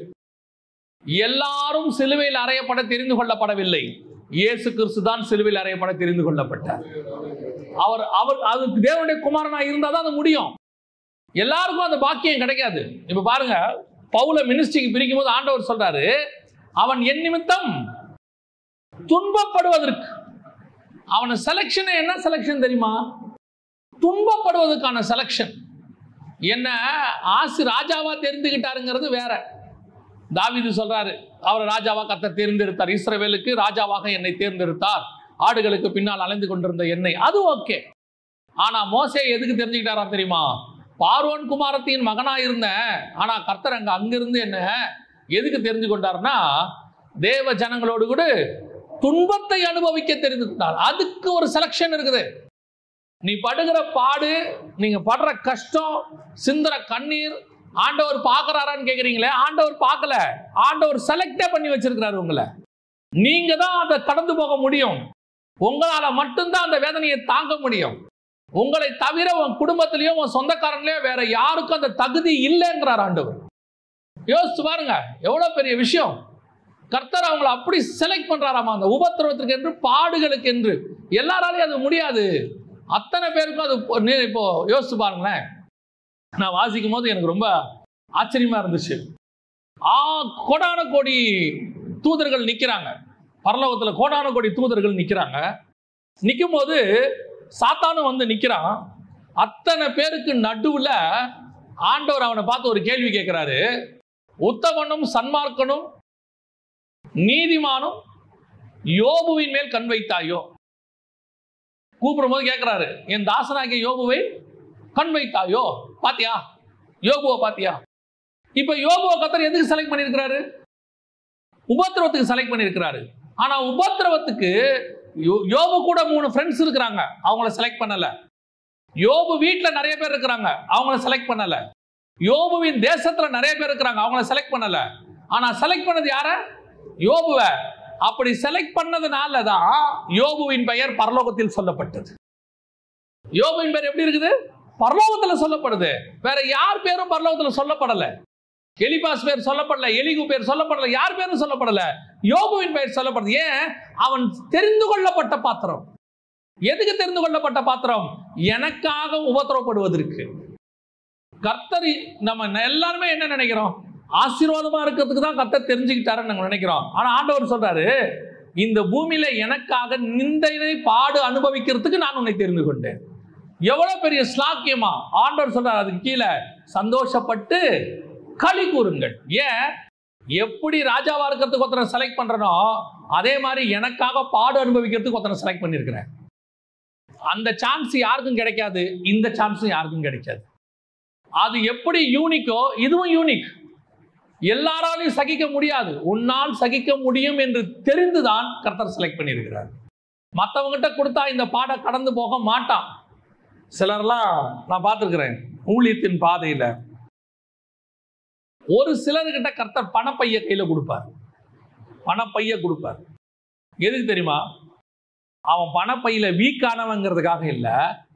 எல்லாரும் சிலுவையில் அறையப்பட தெரிந்து கொள்ளப்படவில்லை இயேசு கிறிஸ்து தான் சிலுவையில் அறையப்பட தெரிந்து கொள்ளப்பட்டார் அவர் அவர் அது தேவனுடைய குமாரனா இருந்தா தான் அது முடியும் எல்லாருக்கும் அந்த பாக்கியம் கிடைக்காது இப்ப பாருங்க பவுல மினிஸ்ட்ரிக்கு பிரிக்கும் போது ஆண்டவர் சொல்றாரு அவன் என் நிமித்தம் துன்பப்படுவதற்கு அவன செலக்ஷன் என்ன செலக்ஷன் தெரியுமா துன்பப்படுவதற்கான செலக்ஷன் என்ன ஆசி ராஜாவா தெரிந்துகிட்டாருங்கிறது வேற தாவீது சொல்றாரு அவர் ராஜாவா கத்த தேர்ந்தெடுத்தார் இஸ்ரவேலுக்கு ராஜாவாக என்னை தேர்ந்தெடுத்தார் ஆடுகளுக்கு பின்னால் அலைந்து கொண்டிருந்த என்னை அது ஓகே ஆனா மோசே எதுக்கு தெரிஞ்சுக்கிட்டாரா தெரியுமா பார்வோன் குமாரத்தின் மகனா இருந்தேன் ஆனா கர்த்தர் அங்க அங்கிருந்து என்ன எதுக்கு தெரிஞ்சு கொண்டார்னா தேவ ஜனங்களோடு கூட துன்பத்தை அனுபவிக்க தெரிந்து கொண்டார் அதுக்கு ஒரு செலக்ஷன் இருக்குது நீ படுகிற பாடு நீங்க படுற கஷ்டம் சிந்துற கண்ணீர் ஆண்டவர் பார்க்கறாரான்னு கேக்குறீங்களே ஆண்டவர் பார்க்கல ஆண்டவர் செலக்டே பண்ணி வச்சிருக்கிறாரு உங்களை நீங்க தான் அதை கடந்து போக முடியும் உங்களால மட்டும்தான் அந்த வேதனையை தாங்க முடியும் உங்களை தவிர உன் குடும்பத்திலயோ உன் சொந்தக்காரன்லயோ வேற யாருக்கும் அந்த தகுதி இல்லைங்கிறார் ஆண்டவர் யோசிச்சு பாருங்க எவ்வளவு பெரிய விஷயம் கர்த்தர் அவங்களை அப்படி செலக்ட் பண்றாராமா அந்த உபத்திரவத்திற்கு என்று பாடுகளுக்கு என்று எல்லாராலையும் அது முடியாது அத்தனை பேருக்கும் அது இப்போ- நீ- இப்போ யோசிச்சு பாருங்களேன் நான் வாசிக்கும் போது எனக்கு ரொம்ப ஆச்சரியமா இருந்துச்சு ஆ கோடான கோடி தூதர்கள் நிக்கிறாங்க பரலோகத்துல கோடான கோடி தூதர்கள் நிக்கிறாங்க நிற்கும் போது சாத்தானும் வந்து நிக்கிறான் அத்தனை பேருக்கு நடுவுல ஆண்டவர் அவனை பார்த்து ஒரு கேள்வி கேட்கிறாரு உத்தமனும் சன்மார்க்கனும் நீதிமானும் யோபுவின் மேல் கண் வைத்தாயோ கூப்பிடும் போது கேட்கிறாரு என் தாசனாகிய யோபுவை கண் வைத்தாயோ பாத்தியா யோபுவை பாத்தியா இப்ப யோபுவை கத்தர் எதுக்கு செலக்ட் பண்ணியிருக்கிறாரு உபத்திரவத்துக்கு செலக்ட் பண்ணியிருக்கிறாரு ஆனா உபத்திரவத்துக்கு யோ- யோபு கூட மூணு ஃப்ரெண்ட்ஸ் இருக்கிறாங்க அவங்கள செலக்ட் பண்ணல யோபு வீட்டில் நிறைய பேர் இருக்கிறாங்க அவங்கள செலக்ட் பண்ணல யோபுவின் தேசத்துல நிறைய பேர் இருக்கிறாங்க அவங்கள செலக்ட் பண்ணல ஆனா செலக்ட் பண்ணது யார யோபுவ அப்படி செலக்ட் பண்ணதுனால தான் யோபுவின் பெயர் பரலோகத்தில் சொல்லப்பட்டது யோபுவின் பெயர் எப்படி இருக்குது பரலோகத்துல சொல்லப்படுது வேற யார் பேரும் பரலோகத்துல சொல்லப்படல எலிபாஸ் பேர் சொல்லப்படல எலிகு பேர் சொல்லப்படல யார் பேரும் சொல்லப்படல யோபுவின் பெயர் சொல்லப்படுது ஏன் அவன் தெரிந்து கொள்ளப்பட்ட பாத்திரம் எதுக்கு தெரிந்து கொள்ளப்பட்ட பாத்திரம் எனக்காக உபத்திரவப்படுவதற்கு கர்த்தர் நம்ம எல்லாருமே என்ன நினைக்கிறோம் ஆசீர்வாதமா இருக்கிறதுக்கு தான் கர்த்தர் தெரிஞ்சுக்கிட்டாருன்னு நாங்க நினைக்கிறோம் ஆனா ஆண்டவர் சொல்றாரு இந்த பூமியில எனக்காக நிந்தையை பாடு அனுபவிக்கிறதுக்கு நான் உன்னை தெரிந்து கொண்டேன் எவ்வளவு பெரிய ஸ்லாக்கியமா ஆண்டவர் சொல்றார் அதுக்கு கீழே சந்தோஷப்பட்டு களி கூறுங்கள் ஏன் எப்படி ராஜாவா இருக்கிறதுக்கு ஒருத்தரை செலக்ட் பண்றனோ அதே மாதிரி எனக்காக பாடு அனுபவிக்கிறதுக்கு ஒருத்தரை செலக்ட் பண்ணியிருக்கிறேன் அந்த சான்ஸ் யாருக்கும் கிடைக்காது இந்த சான்ஸும் யாருக்கும் கிடைக்காது அது எப்படி யூனிக்கோ இதுவும் யூனிக் எல்லாராலையும் சகிக்க முடியாது உன்னால் சகிக்க முடியும் என்று தெரிந்துதான் கர்த்தர் செலக்ட் பண்ணியிருக்கிறார் மற்றவங்ககிட்ட கொடுத்தா இந்த பாட கடந்து போக மாட்டான் சிலர்லாம் நான் பார்த்துருக்கிறேன் ஊழியத்தின் பாதையில ஒரு சிலர்கிட்ட கர்த்தர் பணப்பைய கையில கொடுப்பார் பணப்பைய கொடுப்பார் எதுக்கு தெரியுமா அவன் பணப்பையில வீக்கானவங்கிறதுக்காக இல்லை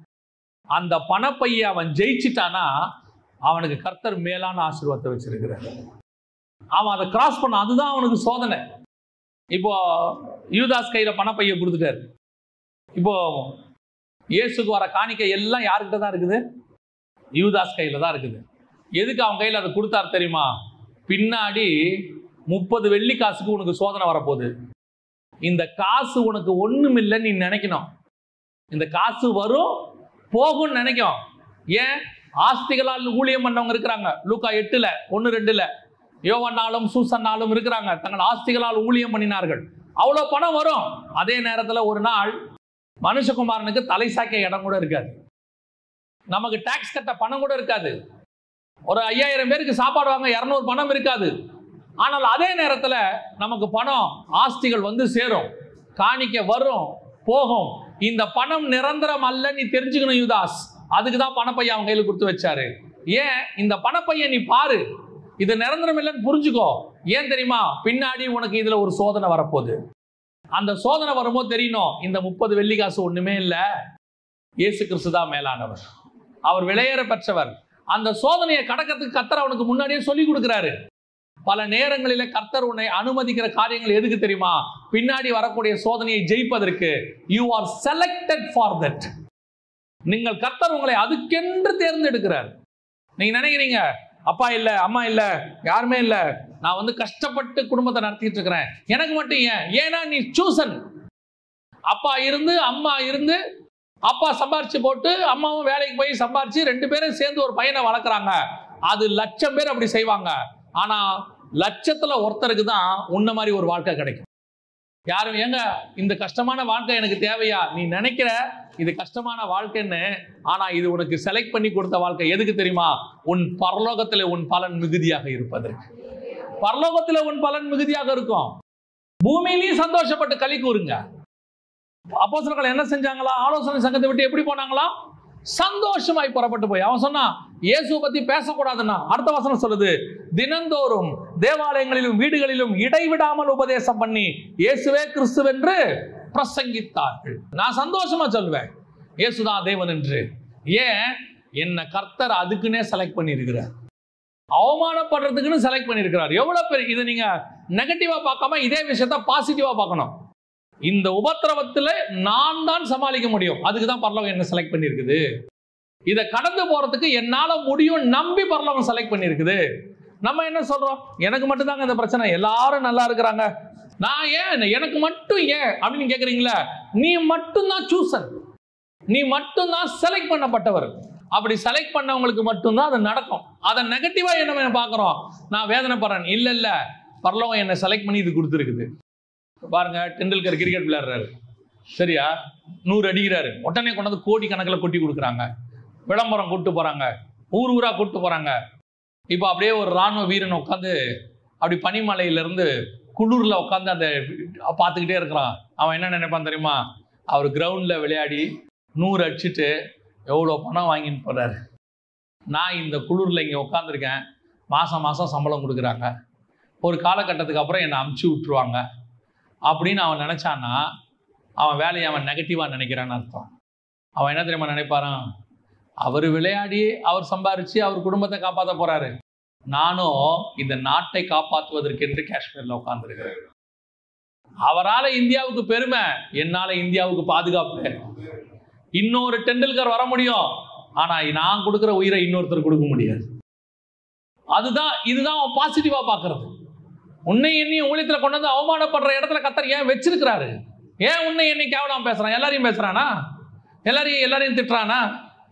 அந்த பணப்பைய அவன் ஜெயிச்சிட்டானா அவனுக்கு கர்த்தர் மேலான ஆசீர்வாதத்தை வச்சிருக்கிறார் அவன் அதை கிராஸ் பண்ண அதுதான் அவனுக்கு சோதனை இப்போ யூதாஸ் கையில பணப்பைய கொடுத்துட்டாரு இப்போ இயேசுக்கு வர காணிக்கை எல்லாம் யாருக்கிட்ட தான் இருக்குது யூதாஸ் கையில தான் இருக்குது எதுக்கு அவன் கையில் அதை கொடுத்தார் தெரியுமா பின்னாடி முப்பது வெள்ளி காசுக்கு உனக்கு சோதனை வரப்போகுது இந்த காசு உனக்கு ஒண்ணும் இல்லைன்னு நீ நினைக்கணும் இந்த காசு வரும் போகும்னு நினைக்கும் ஏன் ஆஸ்திகளால் ஊழியம் பண்ணவங்க இருக்கிறாங்க லூக்கா எட்டுல ஒன்று ரெண்டுல யோவன்னாலும் சூசன்னாலும் இருக்கிறாங்க தங்கள் ஆஸ்திகளால் ஊழியம் பண்ணினார்கள் அவ்வளோ பணம் வரும் அதே நேரத்தில் ஒரு நாள் மனுஷகுமாரனுக்கு தலை சாய்க்க இடம் கூட இருக்காது நமக்கு டாக்ஸ் கட்ட பணம் கூட இருக்காது ஒரு ஐயாயிரம் பேருக்கு சாப்பாடு வாங்க இரநூறு பணம் இருக்காது ஆனால் அதே நேரத்தில் நமக்கு பணம் ஆஸ்திகள் வந்து சேரும் காணிக்க வரும் போகும் இந்த பணம் நிரந்தரம் அல்ல நீ தெரிஞ்சுக்கணும் யுதாஸ் அதுக்கு தான் பணப்பைய அவன் கையில் கொடுத்து வச்சாரு ஏன் இந்த பணப்பைய நீ பாரு இது நிரந்தரம் இல்லைன்னு புரிஞ்சுக்கோ ஏன் தெரியுமா பின்னாடி உனக்கு இதுல ஒரு சோதனை வரப்போகுது அந்த சோதனை வரும்போது தெரியணும் இந்த முப்பது வெள்ளி காசு ஒண்ணுமே இல்லை இயேசு கிறிஸ்து தான் மேலானவர் அவர் விலையேற பெற்றவர் அந்த சோதனையை கடக்கிறதுக்கு கர்த்தர் அவனுக்கு முன்னாடியே சொல்லி கொடுக்கிறாரு பல நேரங்களில கர்த்தர் உன்னை அனுமதிக்கிற காரியங்கள் எதுக்கு தெரியுமா பின்னாடி வரக்கூடிய சோதனையை ஜெயிப்பதற்கு you are selected for that நீங்கள் கர்த்தர் உங்களை அதுக்கென்று தேர்ந்தெடுக்கிறார் நீங்க நினைக்கிறீங்க அப்பா இல்ல அம்மா இல்ல யாருமே இல்ல நான் வந்து கஷ்டப்பட்டு குடும்பத்தை நடத்திட்டு இருக்கிறேன் எனக்கு மட்டும் ஏன் ஏன்னா நீ சூசன் அப்பா இருந்து அம்மா இருந்து அப்பா சம்பாரிச்சு போட்டு அம்மாவும் வேலைக்கு போய் சம்பாரிச்சு ரெண்டு பேரும் சேர்ந்து ஒரு பையனை வளர்க்குறாங்க அது லட்சம் பேர் அப்படி செய்வாங்க ஆனா லட்சத்துல ஒருத்தருக்கு தான் உன்ன மாதிரி ஒரு வாழ்க்கை கிடைக்கும் யாரும் ஏங்க இந்த கஷ்டமான வாழ்க்கை எனக்கு தேவையா நீ நினைக்கிற இது கஷ்டமான வாழ்க்கைன்னு ஆனா இது உனக்கு செலக்ட் பண்ணி கொடுத்த வாழ்க்கை எதுக்கு தெரியுமா உன் பரலோகத்துல உன் பலன் மிகுதியாக இருப்பதற்கு பரலோகத்துல உன் பலன் மிகுதியாக இருக்கும் பூமியிலையும் சந்தோஷப்பட்டு களி கூறுங்க அப்போஸ்தலர்கள் என்ன செஞ்சாங்களா ஆலோசனை சங்கத்தை விட்டு எப்படி போனாங்களா சந்தோஷமாய் புறப்பட்டு போய் அவன் சொன்னான் இயேசுவை பத்தி பேசக்கூடாதுன்னா அடுத்த வசனம் சொல்லுது தினந்தோறும் தேவாலயங்களிலும் வீடுகளிலும் இடைவிடாமல் உபதேசம் பண்ணி இயேசுவே கிறிஸ்துவென்று பிரசங்கித்தார்கள் நான் சந்தோஷமா சொல்லுவேன் இயேசுதான் தேவன் என்று ஏன் என்ன கர்த்தர் அதுக்குன்னே செலக்ட் பண்ணியிருக்கிறார் அவமானப்படுறதுக்குன்னு செலக்ட் பண்ணியிருக்கிறார் எவ்வளவு பெரிய இதை நீங்க நெகட்டிவா பார்க்காம இதே விஷயத்த பாசிட்டிவா பார்க்கணும் இந்த உபத்திரவத்துல நான் தான் சமாளிக்க முடியும் அதுக்கு தான் பரலோகம் என்ன செலக்ட் பண்ணியிருக்குது இதை கடந்து போறதுக்கு என்னால முடியும் நம்பி பரலோகம் செலக்ட் பண்ணியிருக்குது நம்ம என்ன சொல்றோம் எனக்கு மட்டும்தாங்க இந்த பிரச்சனை எல்லாரும் நல்லா இருக்கிறாங்க நான் ஏன் எனக்கு மட்டும் ஏன் அப்படின்னு கேக்குறீங்களா நீ மட்டும்தான் சூசன் நீ மட்டும்தான் செலக்ட் பண்ணப்பட்டவர் அப்படி செலக்ட் பண்ணவங்களுக்கு மட்டும்தான் அது நடக்கும் அதை நெகட்டிவா என்ன பார்க்குறோம் நான் வேதனைப்படுறேன் இல்ல இல்ல பரலோகம் என்னை செலக்ட் பண்ணி இது கொடுத்துருக்குது பாருங்க டெண்டுல்கர் கிரிக்கெட் விளையாடுறாரு சரியா நூறு அடிக்கிறாரு உடனே கொண்டாந்து கோடி கணக்கில் கொட்டி கொடுக்குறாங்க விளம்பரம் கூட்டு போறாங்க ஊர் ஊரா கூட்டு போறாங்க இப்போ அப்படியே ஒரு ராணுவ வீரன் உட்காந்து அப்படி பனிமலையிலேருந்து குளிரில் உட்காந்து அந்த பார்த்துக்கிட்டே இருக்கிறான் அவன் என்ன நினைப்பான் தெரியுமா அவர் கிரவுண்டில் விளையாடி நூறு அடிச்சுட்டு எவ்வளோ பணம் வாங்கின்னு போறாரு நான் இந்த குளிரில் இங்கே உட்காந்துருக்கேன் மாதம் மாதம் சம்பளம் கொடுக்குறாங்க ஒரு காலகட்டத்துக்கு அப்புறம் என்னை அமுச்சு விட்டுருவாங்க அப்படின்னு அவன் நினச்சான்னா அவன் வேலையை அவன் நெகட்டிவாக நினைக்கிறான்னு அர்த்தம் அவன் என்ன தெரியுமா நினைப்பாரான் அவர் விளையாடி அவர் சம்பாரிச்சு அவர் குடும்பத்தை காப்பாற்ற போறாரு நானும் இந்த நாட்டை காப்பாற்றுவதற்கென்று காஷ்மீர்ல உட்கார்ந்துருக்கிறேன் அவரால இந்தியாவுக்கு பெருமை என்னால இந்தியாவுக்கு பாதுகாப்பு இன்னொரு டெண்டுல்கர் வர முடியும் ஆனா நான் கொடுக்குற உயிரை இன்னொருத்தர் கொடுக்க முடியாது அதுதான் இதுதான் அவன் பாசிட்டிவா பார்க்கறது உன்னை என்னை ஊழியத்துல கொண்டு வந்து அவமானப்படுற இடத்துல கத்தர் ஏன் வச்சிருக்கிறாரு ஏன் உன்னை என்னை கேவலம் பேசுறான் எல்லாரையும் பேசுறானா எல்லாரையும் எல்லாரையும் திட்டுறானா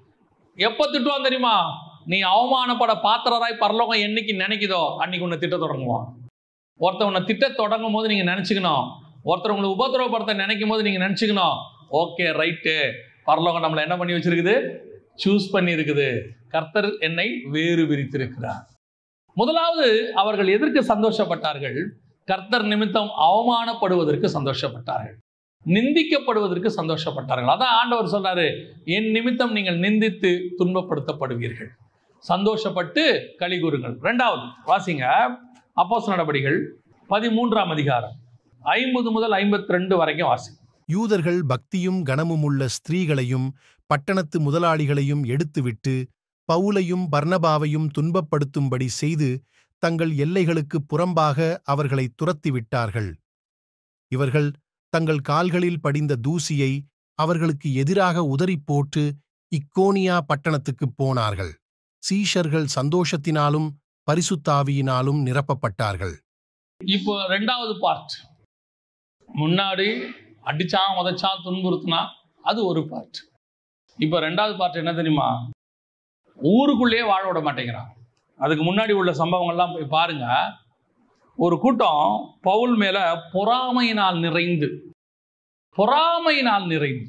எப்போ திட்டுவான் தெரியுமா நீ அவமானப்பட பாத்திரராய் பரலோகம் என்னைக்கு நினைக்குதோ அன்னைக்கு உன்னை திட்ட தொடங்குவான் ஒருத்தன் உன்னை திட்ட தொடங்கும் போது நீங்க நினைச்சுக்கணும் ஒருத்தர் உங்களை உபத்திரவப்படுத்த நினைக்கும் போது நீங்க நினைச்சுக்கணும் ஓகே ரைட்டு பரலோகம் நம்மளை என்ன பண்ணி வச்சிருக்குது சூஸ் பண்ணி இருக்குது கர்த்தர் என்னை வேறு விரித்திருக்கிறார் முதலாவது அவர்கள் எதற்கு சந்தோஷப்பட்டார்கள் கர்த்தர் நிமித்தம் அவமானப்படுவதற்கு சந்தோஷப்பட்டார்கள் நிந்திக்கப்படுவதற்கு சந்தோஷப்பட்டார்கள் அதான் ஆண்டவர் சொல்றாரு என் நிமித்தம் நீங்கள் நிந்தித்து துன்பப்படுத்தப்படுவீர்கள் சந்தோஷப்பட்டு களி கூறுங்கள் ரெண்டாவது வாசிங்க அப்போஸ் நடபடிகள் பதிமூன்றாம் அதிகாரம் ஐம்பது முதல் ஐம்பத்தி ரெண்டு வரைக்கும் வாசி யூதர்கள் பக்தியும் கனமுமுள்ள ஸ்திரீகளையும் பட்டணத்து முதலாளிகளையும் எடுத்துவிட்டு பவுலையும் பர்னபாவையும் துன்பப்படுத்தும்படி செய்து தங்கள் எல்லைகளுக்கு புறம்பாக அவர்களை துரத்திவிட்டார்கள் இவர்கள் தங்கள் கால்களில் படிந்த தூசியை அவர்களுக்கு எதிராக உதறிப் போட்டு இக்கோனியா பட்டணத்துக்குப் போனார்கள் சீஷர்கள் சந்தோஷத்தினாலும் பரிசுத்தாவியினாலும் நிரப்பப்பட்டார்கள் இப்போ ரெண்டாவது பார்ட் முன்னாடி அடிச்சான் உதைச்சான் துன்புறுத்தினா அது ஒரு பார்ட் இப்போ ரெண்டாவது பார்ட் என்ன தெரியுமா ஊருக்குள்ளேயே வாழ விட மாட்டேங்கிறான் அதுக்கு முன்னாடி உள்ள சம்பவங்கள்லாம் போய் பாருங்க ஒரு கூட்டம் பவுல் மேல பொறாமையினால் நிறைந்து பொறாமையினால் நிறைந்து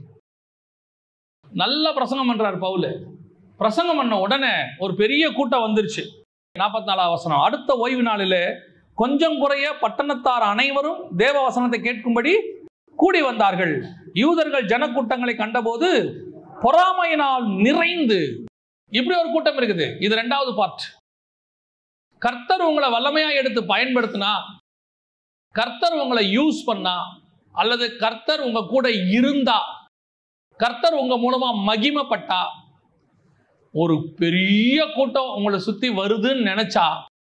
நல்ல பிரசங்கம் பண்றாரு பவுல் பிரசங்கம் பண்ண உடனே ஒரு பெரிய கூட்டம் வந்துருச்சு நாற்பத்தி நாலாவது வசனம் அடுத்த ஓய்வு நாளிலே கொஞ்சம் குறைய பட்டணத்தார் அனைவரும் தேவ வசனத்தை கேட்கும்படி கூடி வந்தார்கள் யூதர்கள் ஜனக்கூட்டங்களை கண்டபோது பொறாமையினால் நிறைந்து இப்படி ஒரு கூட்டம் இருக்குது இது ரெண்டாவது பார்ட் கர்த்தர் உங்களை வல்லமையா எடுத்து பயன்படுத்தினா கர்த்தர் உங்களை யூஸ் பண்ணா அல்லது கர்த்தர் உங்க கூட இருந்தா கர்த்தர் உங்க மூலமா மகிமைப்பட்டா ஒரு பெரிய கூட்டம் உங்களை சுத்தி வருதுன்னு நினைச்சா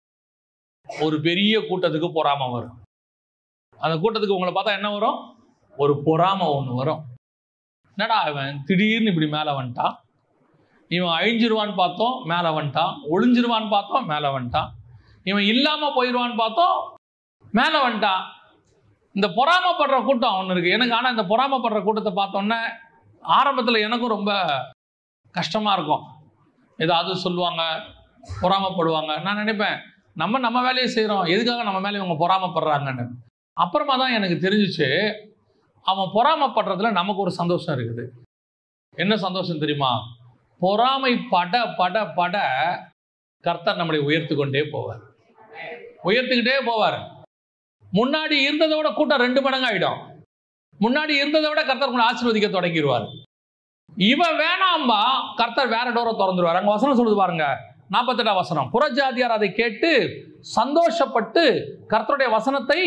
ஒரு பெரிய கூட்டத்துக்கு பொறாம வரும் அந்த கூட்டத்துக்கு உங்களை பார்த்தா என்ன வரும் ஒரு பொறாம ஒன்று வரும் என்னடா இவன் திடீர்னு இப்படி மேலே வந்துட்டான் இவன் அழிஞ்சிருவான்னு பார்த்தோம் மேலே வந்துட்டான் ஒளிஞ்சிருவான்னு பார்த்தோம் மேலே வந்துட்டான் இவன் இல்லாமல் போயிடுவான்னு பார்த்தோம் மேலே வந்துட்டான் இந்த பொறாமப்படுற கூட்டம் ஒன்று இருக்குது எனக்கு ஆனால் இந்த பொறாமப்படுற கூட்டத்தை பார்த்தோன்னே ஆரம்பத்தில் எனக்கும் ரொம்ப கஷ்டமாக இருக்கும் ஏதாவது சொல்லுவாங்க பொறாமப்படுவாங்க நான் நினைப்பேன் நம்ம நம்ம வேலையை செய்கிறோம் எதுக்காக நம்ம மேலே இவங்க பொறாமப்படுறாங்கன்னு அப்புறமா தான் எனக்கு தெரிஞ்சிச்சு அவன் பொறாமப்படுறதுல நமக்கு ஒரு சந்தோஷம் இருக்குது என்ன சந்தோஷம் தெரியுமா பொறாமை பட பட பட கர்த்தர் நம்மளை உயர்த்து கொண்டே போவார் உயர்த்துக்கிட்டே போவார் முன்னாடி இருந்ததை விட கூட்டம் ரெண்டு மடங்கு ஆயிடும் முன்னாடி இருந்ததை விட கர்த்தர் உங்களை ஆசீர்வதிக்க தொடங்கிடுவார் இவன் வேணாம்பா கர்த்தர் வேற டோரை திறந்துருவார் அங்க வசனம் சொல்லுது பாருங்க நாற்பத்தெட்டாம் வசனம் புறஜாதியார் அதை கேட்டு சந்தோஷப்பட்டு கர்த்தருடைய வசனத்தை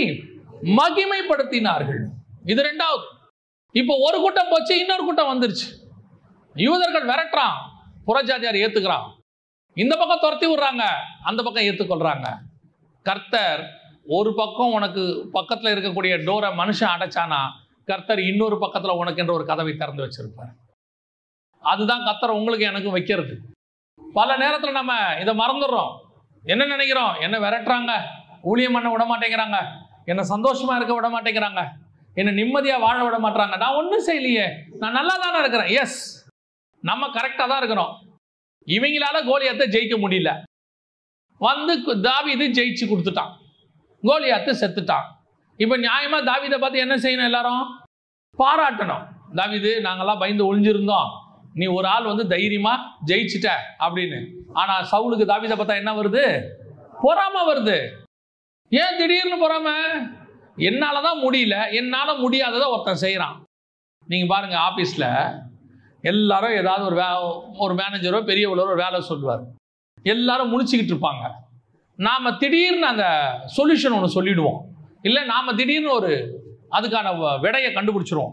மகிமைப்படுத்தினார்கள் இது ரெண்டாவது இப்போ ஒரு கூட்டம் போச்சு இன்னொரு கூட்டம் வந்துருச்சு யூதர்கள் விரட்டுறான் புறஜாதியார் ஏத்துக்கிறான் இந்த பக்கம் துரத்தி விடுறாங்க அந்த பக்கம் ஏத்துக்கொள்றாங்க கர்த்தர் ஒரு பக்கம் உனக்கு பக்கத்துல இருக்கக்கூடிய டோரை மனுஷன் அடைச்சானா கர்த்தர் இன்னொரு பக்கத்துல உனக்கு என்ற ஒரு கதவை திறந்து வச்சிருப்பார் அதுதான் கர்த்தர் உங்களுக்கு எனக்கும் வைக்கிறது பல நேரத்துல நம்ம இதை மறந்துடுறோம் என்ன நினைக்கிறோம் என்ன விரட்டுறாங்க ஊழியம் பண்ண விட மாட்டேங்கிறாங்க என்னை சந்தோஷமா இருக்க விட மாட்டேங்கிறாங்க என்னை நிம்மதியா வாழ விட மாட்டாங்க நான் ஒன்றும் செய்யலையே நான் நல்லா தானே இருக்கிறேன் எஸ் நம்ம கரெக்டாக தான் இருக்கிறோம் இவங்களால கோலியாத்தை ஜெயிக்க முடியல வந்து கு- தாவீது ஜெயிச்சு கொடுத்துட்டான் கோலியாத்து செத்துட்டான் இப்போ நியாயமா தாவீதை பார்த்து என்ன செய்யணும் எல்லாரும் பாராட்டணும் தாவீது நாங்கெல்லாம் பயந்து ஒளிஞ்சிருந்தோம் நீ ஒரு ஆள் வந்து தைரியமா ஜெயிச்சிட்ட அப்படின்னு ஆனா சவுலுக்கு தாவீதை பார்த்தா என்ன வருது பொறாம வருது ஏன் திடீர்னு பொறாம என்னால தான் முடியல என்னால முடியாததை ஒருத்தன் செய்கிறான் நீங்க பாருங்க ஆபீஸ்ல எல்லாரும் ஏதாவது ஒரு வே ஒரு மேனேஜரோ பெரியவளோ ஒரு வேலை சொல்லுவார் எல்லாரும் முழிச்சுக்கிட்டு இருப்பாங்க நாம திடீர்னு அந்த சொல்யூஷன் ஒன்று சொல்லிடுவோம் இல்லை நாம திடீர்னு ஒரு அதுக்கான வ- விடையை கண்டுபிடிச்சிருவோம்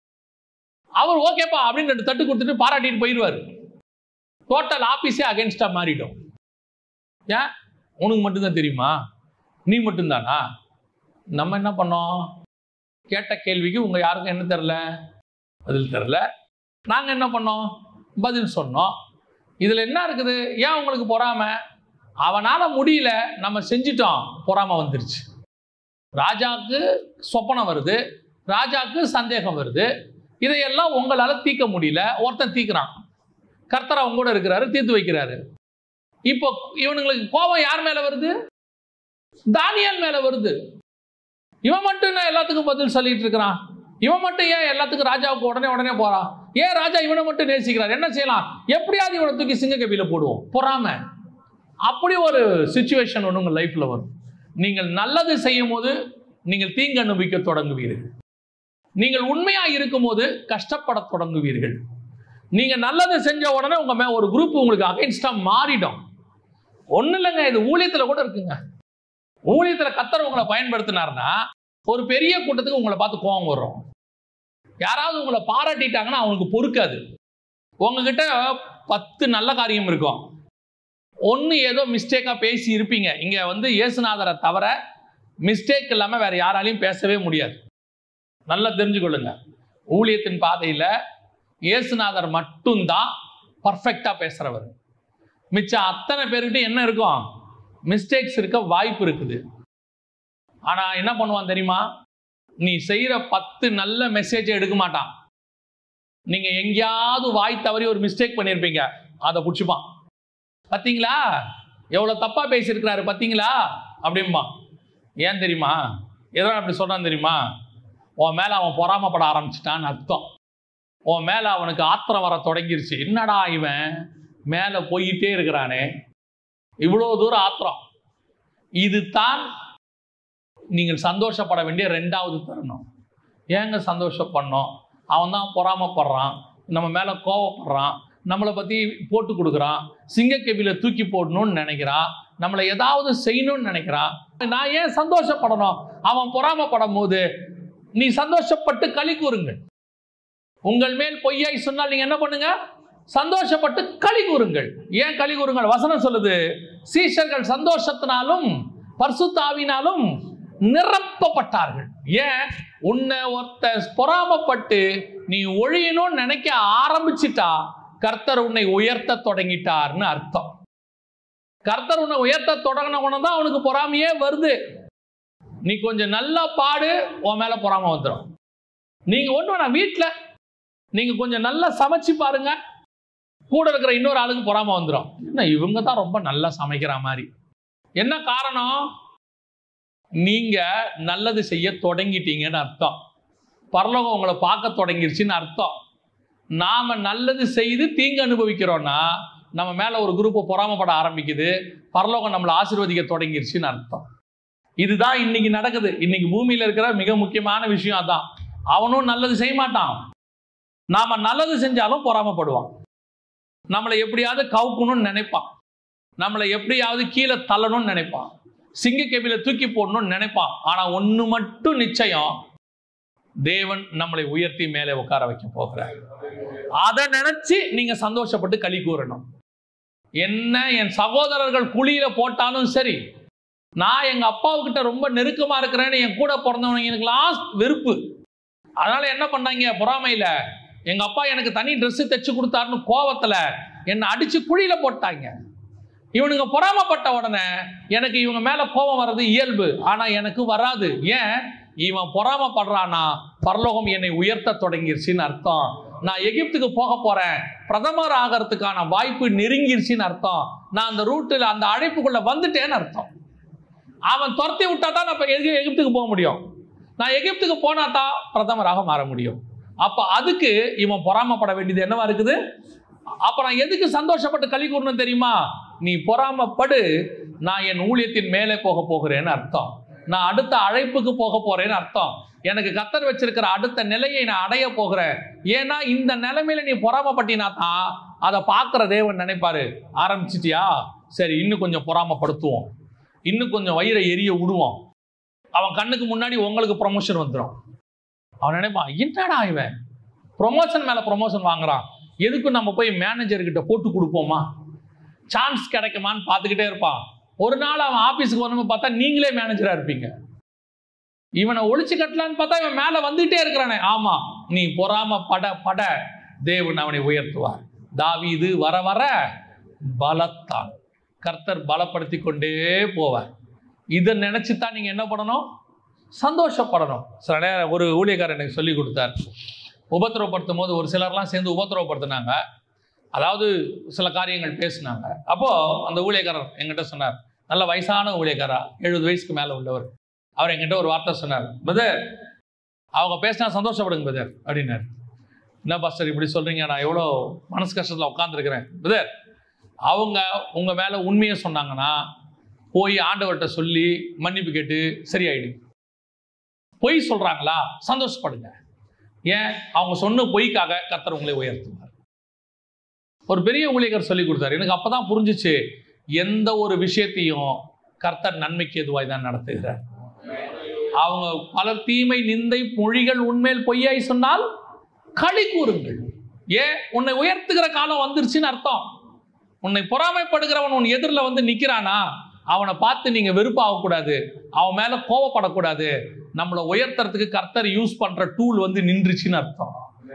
அவர் ஓகேப்பா அப்படின்னு ரெண்டு தட்டு கொடுத்துட்டு பாராட்டிட்டு போயிடுவார் டோட்டல் ஆபீஸே அகேன்ஸ்டா மாறிடும் ஏன் உனக்கு மட்டும்தான் தெரியுமா நீ மட்டும்தானா நம்ம என்ன பண்ணோம் கேட்ட கேள்விக்கு உங்க யாருக்கும் என்ன தெரில பதில் தெரில நாங்க என்ன பண்ணோம் பதில் சொன்னோம் இதுல என்ன இருக்குது ஏன் உங்களுக்கு பொறாம அவனால முடியல நம்ம செஞ்சிட்டோம் பொறாம வந்துருச்சு ராஜாக்கு சொப்பனம் வருது ராஜாக்கு சந்தேகம் வருது இதையெல்லாம் உங்களால தீர்க்க முடியல ஒருத்தன் தீர்க்கிறான் கர்த்தர் அவங்க கூட இருக்கிறாரு தீர்த்து வைக்கிறாரு இப்போ இவனுங்களுக்கு கோபம் யார் மேல வருது தானியல் மேல வருது இவன் மட்டும் என்ன எல்லாத்துக்கும் பதில் சொல்லிட்டு இருக்கிறான் இவன் மட்டும் ஏன் எல்லாத்துக்கும் ராஜாவுக்கு உடனே உடனே போறான் ஏன் ராஜா இவனை மட்டும் நேசிக்கிறார் என்ன செய்யலாம் எப்படியாவது இவனை தூக்கி சிங்க கபில போடுவோம் பொறாம அப்படி ஒரு சுச்சுவேஷன் ஒன்று உங்கள் லைஃப்ல வரும் நீங்கள் நல்லது செய்யும் போது நீங்கள் தீங்கு அனுபவிக்க தொடங்குவீர்கள் நீங்கள் உண்மையா இருக்கும்போது கஷ்டப்பட தொடங்குவீர்கள் நீங்க நல்லது செஞ்ச உடனே உங்க மே ஒரு குரூப் உங்களுக்கு அகைன்ஸ்டா மாறிடும் ஒன்றும் இல்லைங்க இது ஊழியத்தில் கூட இருக்குங்க ஊழியத்தில் கத்தர் உங்களை பயன்படுத்தினார்னா ஒரு பெரிய கூட்டத்துக்கு உங்களை பார்த்து கோவம் வரும் யாராவது உங்களை பாராட்டிட்டாங்கன்னா அவங்களுக்கு பொறுக்காது உங்ககிட்ட பத்து நல்ல காரியம் இருக்கும் ஒன்று ஏதோ மிஸ்டேக்காக பேசி இருப்பீங்க இங்கே வந்து இயேசுநாதரை தவிர மிஸ்டேக் இல்லாமல் வேற யாராலையும் பேசவே முடியாது நல்லா தெரிஞ்சுக்கொள்ளுங்க ஊழியத்தின் பாதையில் இயேசுநாதர் மட்டும்தான் பர்ஃபெக்டாக பேசுகிறவர் மிச்சம் அத்தனை பேர்கிட்ட என்ன இருக்கும் மிஸ்டேக்ஸ் இருக்க வாய்ப்பு இருக்குது ஆனால் என்ன பண்ணுவான் தெரியுமா நீ செய்கிற பத்து நல்ல மெசேஜை எடுக்க மாட்டான் நீங்கள் எங்கேயாவது வாய் தவறி ஒரு மிஸ்டேக் பண்ணியிருப்பீங்க அதை பிடிச்சிப்பான் பார்த்தீங்களா எவ்வளோ தப்பாக பேசியிருக்கிறாரு பார்த்தீங்களா அப்படிம்பா ஏன் தெரியுமா எதனால் அப்படி சொல்கிறான் தெரியுமா உன் மேலே அவன் பொறாமப்பட ஆரம்பிச்சிட்டான்னு அர்த்தம் உன் மேலே அவனுக்கு ஆத்திரம் வர தொடங்கிருச்சு என்னடா இவன் மேலே போயிட்டே இருக்கிறானே இவ்வளோ தூரம் ஆத்திரம் இது தான் நீங்கள் சந்தோஷப்பட வேண்டிய ரெண்டாவது தருணம் ஏங்க சந்தோஷப்படணும் அவன் தான் பொறாமப்படுறான் நம்ம மேலே கோவப்படுறான் நம்மளை பற்றி போட்டு கொடுக்குறான் சிங்கக்கெவில தூக்கி போடணும்னு நினைக்கிறான் நம்மளை ஏதாவது செய்யணும்னு நினைக்கிறான் நான் ஏன் சந்தோஷப்படணும் அவன் பொறாமப்படும் போது நீ சந்தோஷப்பட்டு களி கூறுங்கள் உங்கள் மேல் பொய்யாய் சொன்னால் நீங்க என்ன பண்ணுங்க சந்தோஷப்பட்டு களி கூறுங்கள் ஏன் களி கூறுங்கள் வசனம் சொல்லுது சீஷர்கள் சந்தோஷத்தினாலும் பரிசுத்தாவினாலும் நிரப்பப்பட்டார்கள் ஏன் உன்னை ஒருத்த பொறாமப்பட்டு நீ ஒழியணும்னு நினைக்க ஆரம்பிச்சிட்டா கர்த்தர் உன்னை உயர்த்த தொடங்கிட்டார்னு அர்த்தம் கர்த்தர் உன்னை உயர்த்த தொடங்கின தான் அவனுக்கு பொறாமையே வருது நீ கொஞ்சம் நல்லா பாடு உன் மேல பொறாம வந்துடும் நீங்க ஒண்ணு வேணாம் வீட்டில் நீங்க கொஞ்சம் நல்லா சமைச்சு பாருங்க கூட இருக்கிற இன்னொரு ஆளுக்கு பொறாம வந்துடும் என்ன இவங்க தான் ரொம்ப நல்லா சமைக்கிற மாதிரி என்ன காரணம் நீங்க நல்லது செய்ய தொடங்கிட்டீங்கன்னு அர்த்தம் பரலோகம் உங்களை பார்க்க தொடங்கிருச்சுன்னு அர்த்தம் நாம நல்லது செய்து தீங்கு அனுபவிக்கிறோம்னா நம்ம மேல ஒரு குரூப்பை பொறாமப்பட ஆரம்பிக்குது பரலோகம் நம்மளை ஆசீர்வதிக்க தொடங்கிருச்சுன்னு அர்த்தம் இதுதான் இன்னைக்கு நடக்குது இன்னைக்கு பூமியில இருக்கிற மிக முக்கியமான விஷயம் அதான் அவனும் நல்லது செய்ய மாட்டான் நாம நல்லது செஞ்சாலும் பொறாமப்படுவான் நம்மளை எப்படியாவது கவுக்கணும்னு நினைப்பான் நம்மளை எப்படியாவது கீழே தள்ளணும்னு நினைப்பான் சிங்கக்கெபில தூக்கி போடணும்னு நினைப்பான் ஆனா ஒண்ணு மட்டும் நிச்சயம் தேவன் நம்மளை உயர்த்தி மேலே உட்கார வைக்க போகிறார் அதை நினைச்சு நீங்க சந்தோஷப்பட்டு களி கூறணும் என்ன என் சகோதரர்கள் குழியில போட்டாலும் சரி நான் எங்க அப்பாவுக்கிட்ட ரொம்ப நெருக்கமா இருக்கிறேன்னு என் கூட பிறந்தவனுங்க எனக்கு லாஸ்ட் வெறுப்பு அதனால என்ன பண்ணாங்க பொறாமையில எங்க அப்பா எனக்கு தனி Dress தைச்சு கொடுத்தாருன்னு கோவத்துல என்னை அடிச்சு குழியில போட்டாங்க இவனுங்க பொறாமப்பட்ட உடனே எனக்கு இவங்க மேல கோபம் வர்றது இயல்பு ஆனா எனக்கு வராது ஏன் இவன் பொறாமப்படுறானா பரலோகம் என்னை உயர்த்த தொடங்கிருச்சுன்னு அர்த்தம் நான் எகிப்துக்கு போக போறேன் பிரதமர் ஆகிறதுக்கான வாய்ப்பு நெருங்கிருச்சுன்னு அர்த்தம் நான் அந்த ரூட்டில் அந்த அழைப்புக்குள்ள வந்துட்டேன்னு அர்த்தம் அவன் துரத்தி விட்டா தான் நான் இப்ப எகி- எகிப்துக்கு போக முடியும் நான் எகிப்துக்கு போனா தான் பிரதமராக மாற முடியும் அப்ப அதுக்கு இவன் பொறாமப்பட வேண்டியது என்னவா இருக்குது அப்ப நான் எதுக்கு சந்தோஷப்பட்டு களி கூறணும் தெரியுமா நீ பொறாமப்படு நான் என் ஊழியத்தின் மேலே போக போகிறேன்னு அர்த்தம் நான் அடுத்த அழைப்புக்கு போக போறேன்னு அர்த்தம் எனக்கு கத்தர் வச்சிருக்கிற அடுத்த நிலையை நான் அடைய போகிறேன் ஏன்னா இந்த நிலைமையில நீ பொறாமப்பட்டினா தான் அதை பார்க்குற தேவன் நினைப்பாரு ஆரம்பிச்சிட்டியா சரி இன்னும் கொஞ்சம் பொறாமப்படுத்துவோம் இன்னும் கொஞ்சம் வயிறை எரிய விடுவோம் அவன் கண்ணுக்கு முன்னாடி உங்களுக்கு ப்ரொமோஷன் வந்துடும் அவன் நினைப்பான் என்னடா இவன் ப்ரொமோஷன் மேல ப்ரொமோஷன் வாங்குறான் எதுக்கும் நம்ம போய் மேனேஜர்கிட்ட போட்டு கொடுப்போமா சான்ஸ் கிடைக்குமான்னு பார்த்துக்கிட்டே இருப்பான் ஒரு நாள் அவன் ஆபீஸுக்கு வரணும் பார்த்தா நீங்களே மேனேஜரா இருப்பீங்க இவனை ஒழிச்சு கட்டலான்னு பார்த்தா இவன் மேல வந்துட்டே இருக்கிறானே ஆமா நீ பொறாம பட பட தேவன் அவனை உயர்த்துவார் தாவீது வர வர பலத்தான் கர்த்தர் பலப்படுத்தி கொண்டே போவார் இதை நினைச்சு தான் நீங்க என்ன பண்ணணும் சந்தோஷப்படணும் சில நேரம் ஒரு ஊழியக்காரர் எனக்கு சொல்லி கொடுத்தார் உபத்திரவப்படுத்தும் போது ஒரு சிலர்லாம் சேர்ந்து உபத்திரவப்படுத்தினாங்க அதாவது சில காரியங்கள் பேசினாங்க அப்போ அந்த ஊழியக்காரர் என்கிட்ட சொன்னார் நல்ல வயசான ஊழியக்காரா எழுபது வயசுக்கு மேலே உள்ளவர் அவர் என்கிட்ட ஒரு வார்த்தை சொன்னார் பிரதர் அவங்க பேசினா சந்தோஷப்படுங்க பிரதர் அப்படின்னாரு என்ன பாஸ்டர் இப்படி சொல்றீங்க நான் எவ்வளோ மனசு கஷ்டத்தில் உட்காந்துருக்கிறேன் பிரதர் அவங்க உங்க மேல உண்மையை சொன்னாங்கன்னா போய் ஆண்டவர்கிட்ட சொல்லி மன்னிப்பு கேட்டு சரியாயிடுங்க பொய் சொல்றாங்களா சந்தோஷப்படுங்க ஏன் அவங்க சொன்ன பொய்க்காக கர்த்தர் உங்களை உயர்த்துவார் ஒரு பெரிய ஊழியர் சொல்லி கொடுத்தாரு எனக்கு அப்பதான் புரிஞ்சுச்சு எந்த ஒரு விஷயத்தையும் கர்த்தர் நன்மைக்கு எதுவாய் தான் நடத்துகிறார் அவங்க பல தீமை நிந்தை மொழிகள் உண்மையில் பொய்யாய் சொன்னால் களி கூறுங்கள் ஏன் உன்னை உயர்த்துகிற காலம் வந்துருச்சுன்னு அர்த்தம் உன்னை பொறாமைப்படுகிறவன் உன் எதிரில் வந்து நிக்கிறானா அவனை பார்த்து நீங்க வெறுப்பாகக்கூடாது அவன் மேல கோவப்படக்கூடாது நம்மளை உயர்த்துறதுக்கு கர்த்தர் யூஸ் பண்ற டூல் வந்து நின்றுச்சுன்னு அர்த்தம்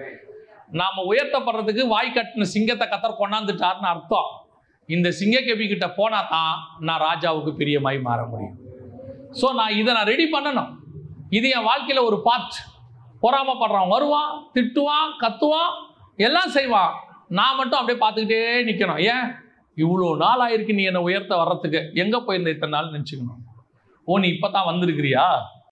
நாம உயர்த்தப்படுறதுக்கு வாய் கட்டின சிங்கத்தை கத்தர் கொண்டாந்துட்டார்னு அர்த்தம் இந்த சிங்கக்கெபி கிட்ட போனா தான் நான் ராஜாவுக்கு பிரியமாய் மாற முடியும் ஸோ நான் இதை நான் ரெடி பண்ணணும் இது என் வாழ்க்கையில ஒரு பார்ட் பொறாமப்படுறான் வருவான் திட்டுவான் கத்துவான் எல்லாம் செய்வான் நான் மட்டும் அப்படியே பார்த்துக்கிட்டே நிற்கணும் ஏன் இவ்வளோ நாள் ஆயிருக்கு நீ என்னை உயர்த்த வர்றதுக்கு எங்கே போயிருந்த இத்தனை நாள் நினச்சிக்கணும் ஓ நீ இப்போ தான் வந்திருக்கிறியா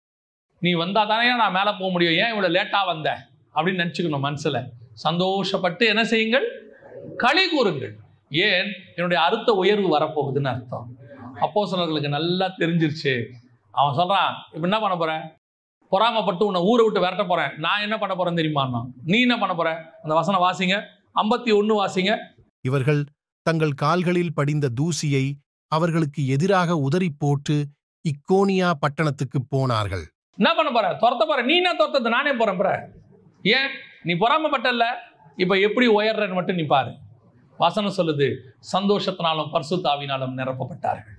நீ வந்தா தானே நான் மேலே போக முடியும் ஏன் இவ்வளோ லேட்டாக வந்த அப்படின்னு நினச்சிக்கணும் மனசில் சந்தோஷப்பட்டு என்ன செய்யுங்கள் களி கூறுங்கள் ஏன் என்னுடைய அறுத்த உயர்வு வரப்போகுதுன்னு அர்த்தம் அப்போ சிலர்களுக்கு நல்லா தெரிஞ்சிருச்சு அவன் சொல்கிறான் இப்போ என்ன பண்ண போகிறேன் பொறாமப்பட்டு உன்னை ஊரை விட்டு விரட்ட போகிறேன் நான் என்ன பண்ண போகிறேன் தெரியுமா நீ என்ன பண்ண போகிற அந்த வசனம் வாசிங்க ஐம்பத்தி ஒன்று வாசிங்க இவர்கள் தங்கள் கால்களில் படிந்த தூசியை அவர்களுக்கு எதிராக உதறிப் போட்டு இக்கோனியா பட்டணத்துக்குப் போனார்கள் என்ன பண்ண போற துரத்த போற நீ என்ன துரத்தது நானே போறேன் போற ஏன் நீ பொறாமப்பட்டல்ல இப்ப எப்படி உயர்றன்னு மட்டும் நீ பாரு வசனம் சொல்லுது சந்தோஷத்தினாலும் பரிசுத்தாவினாலும் நிரப்பப்பட்டார்கள்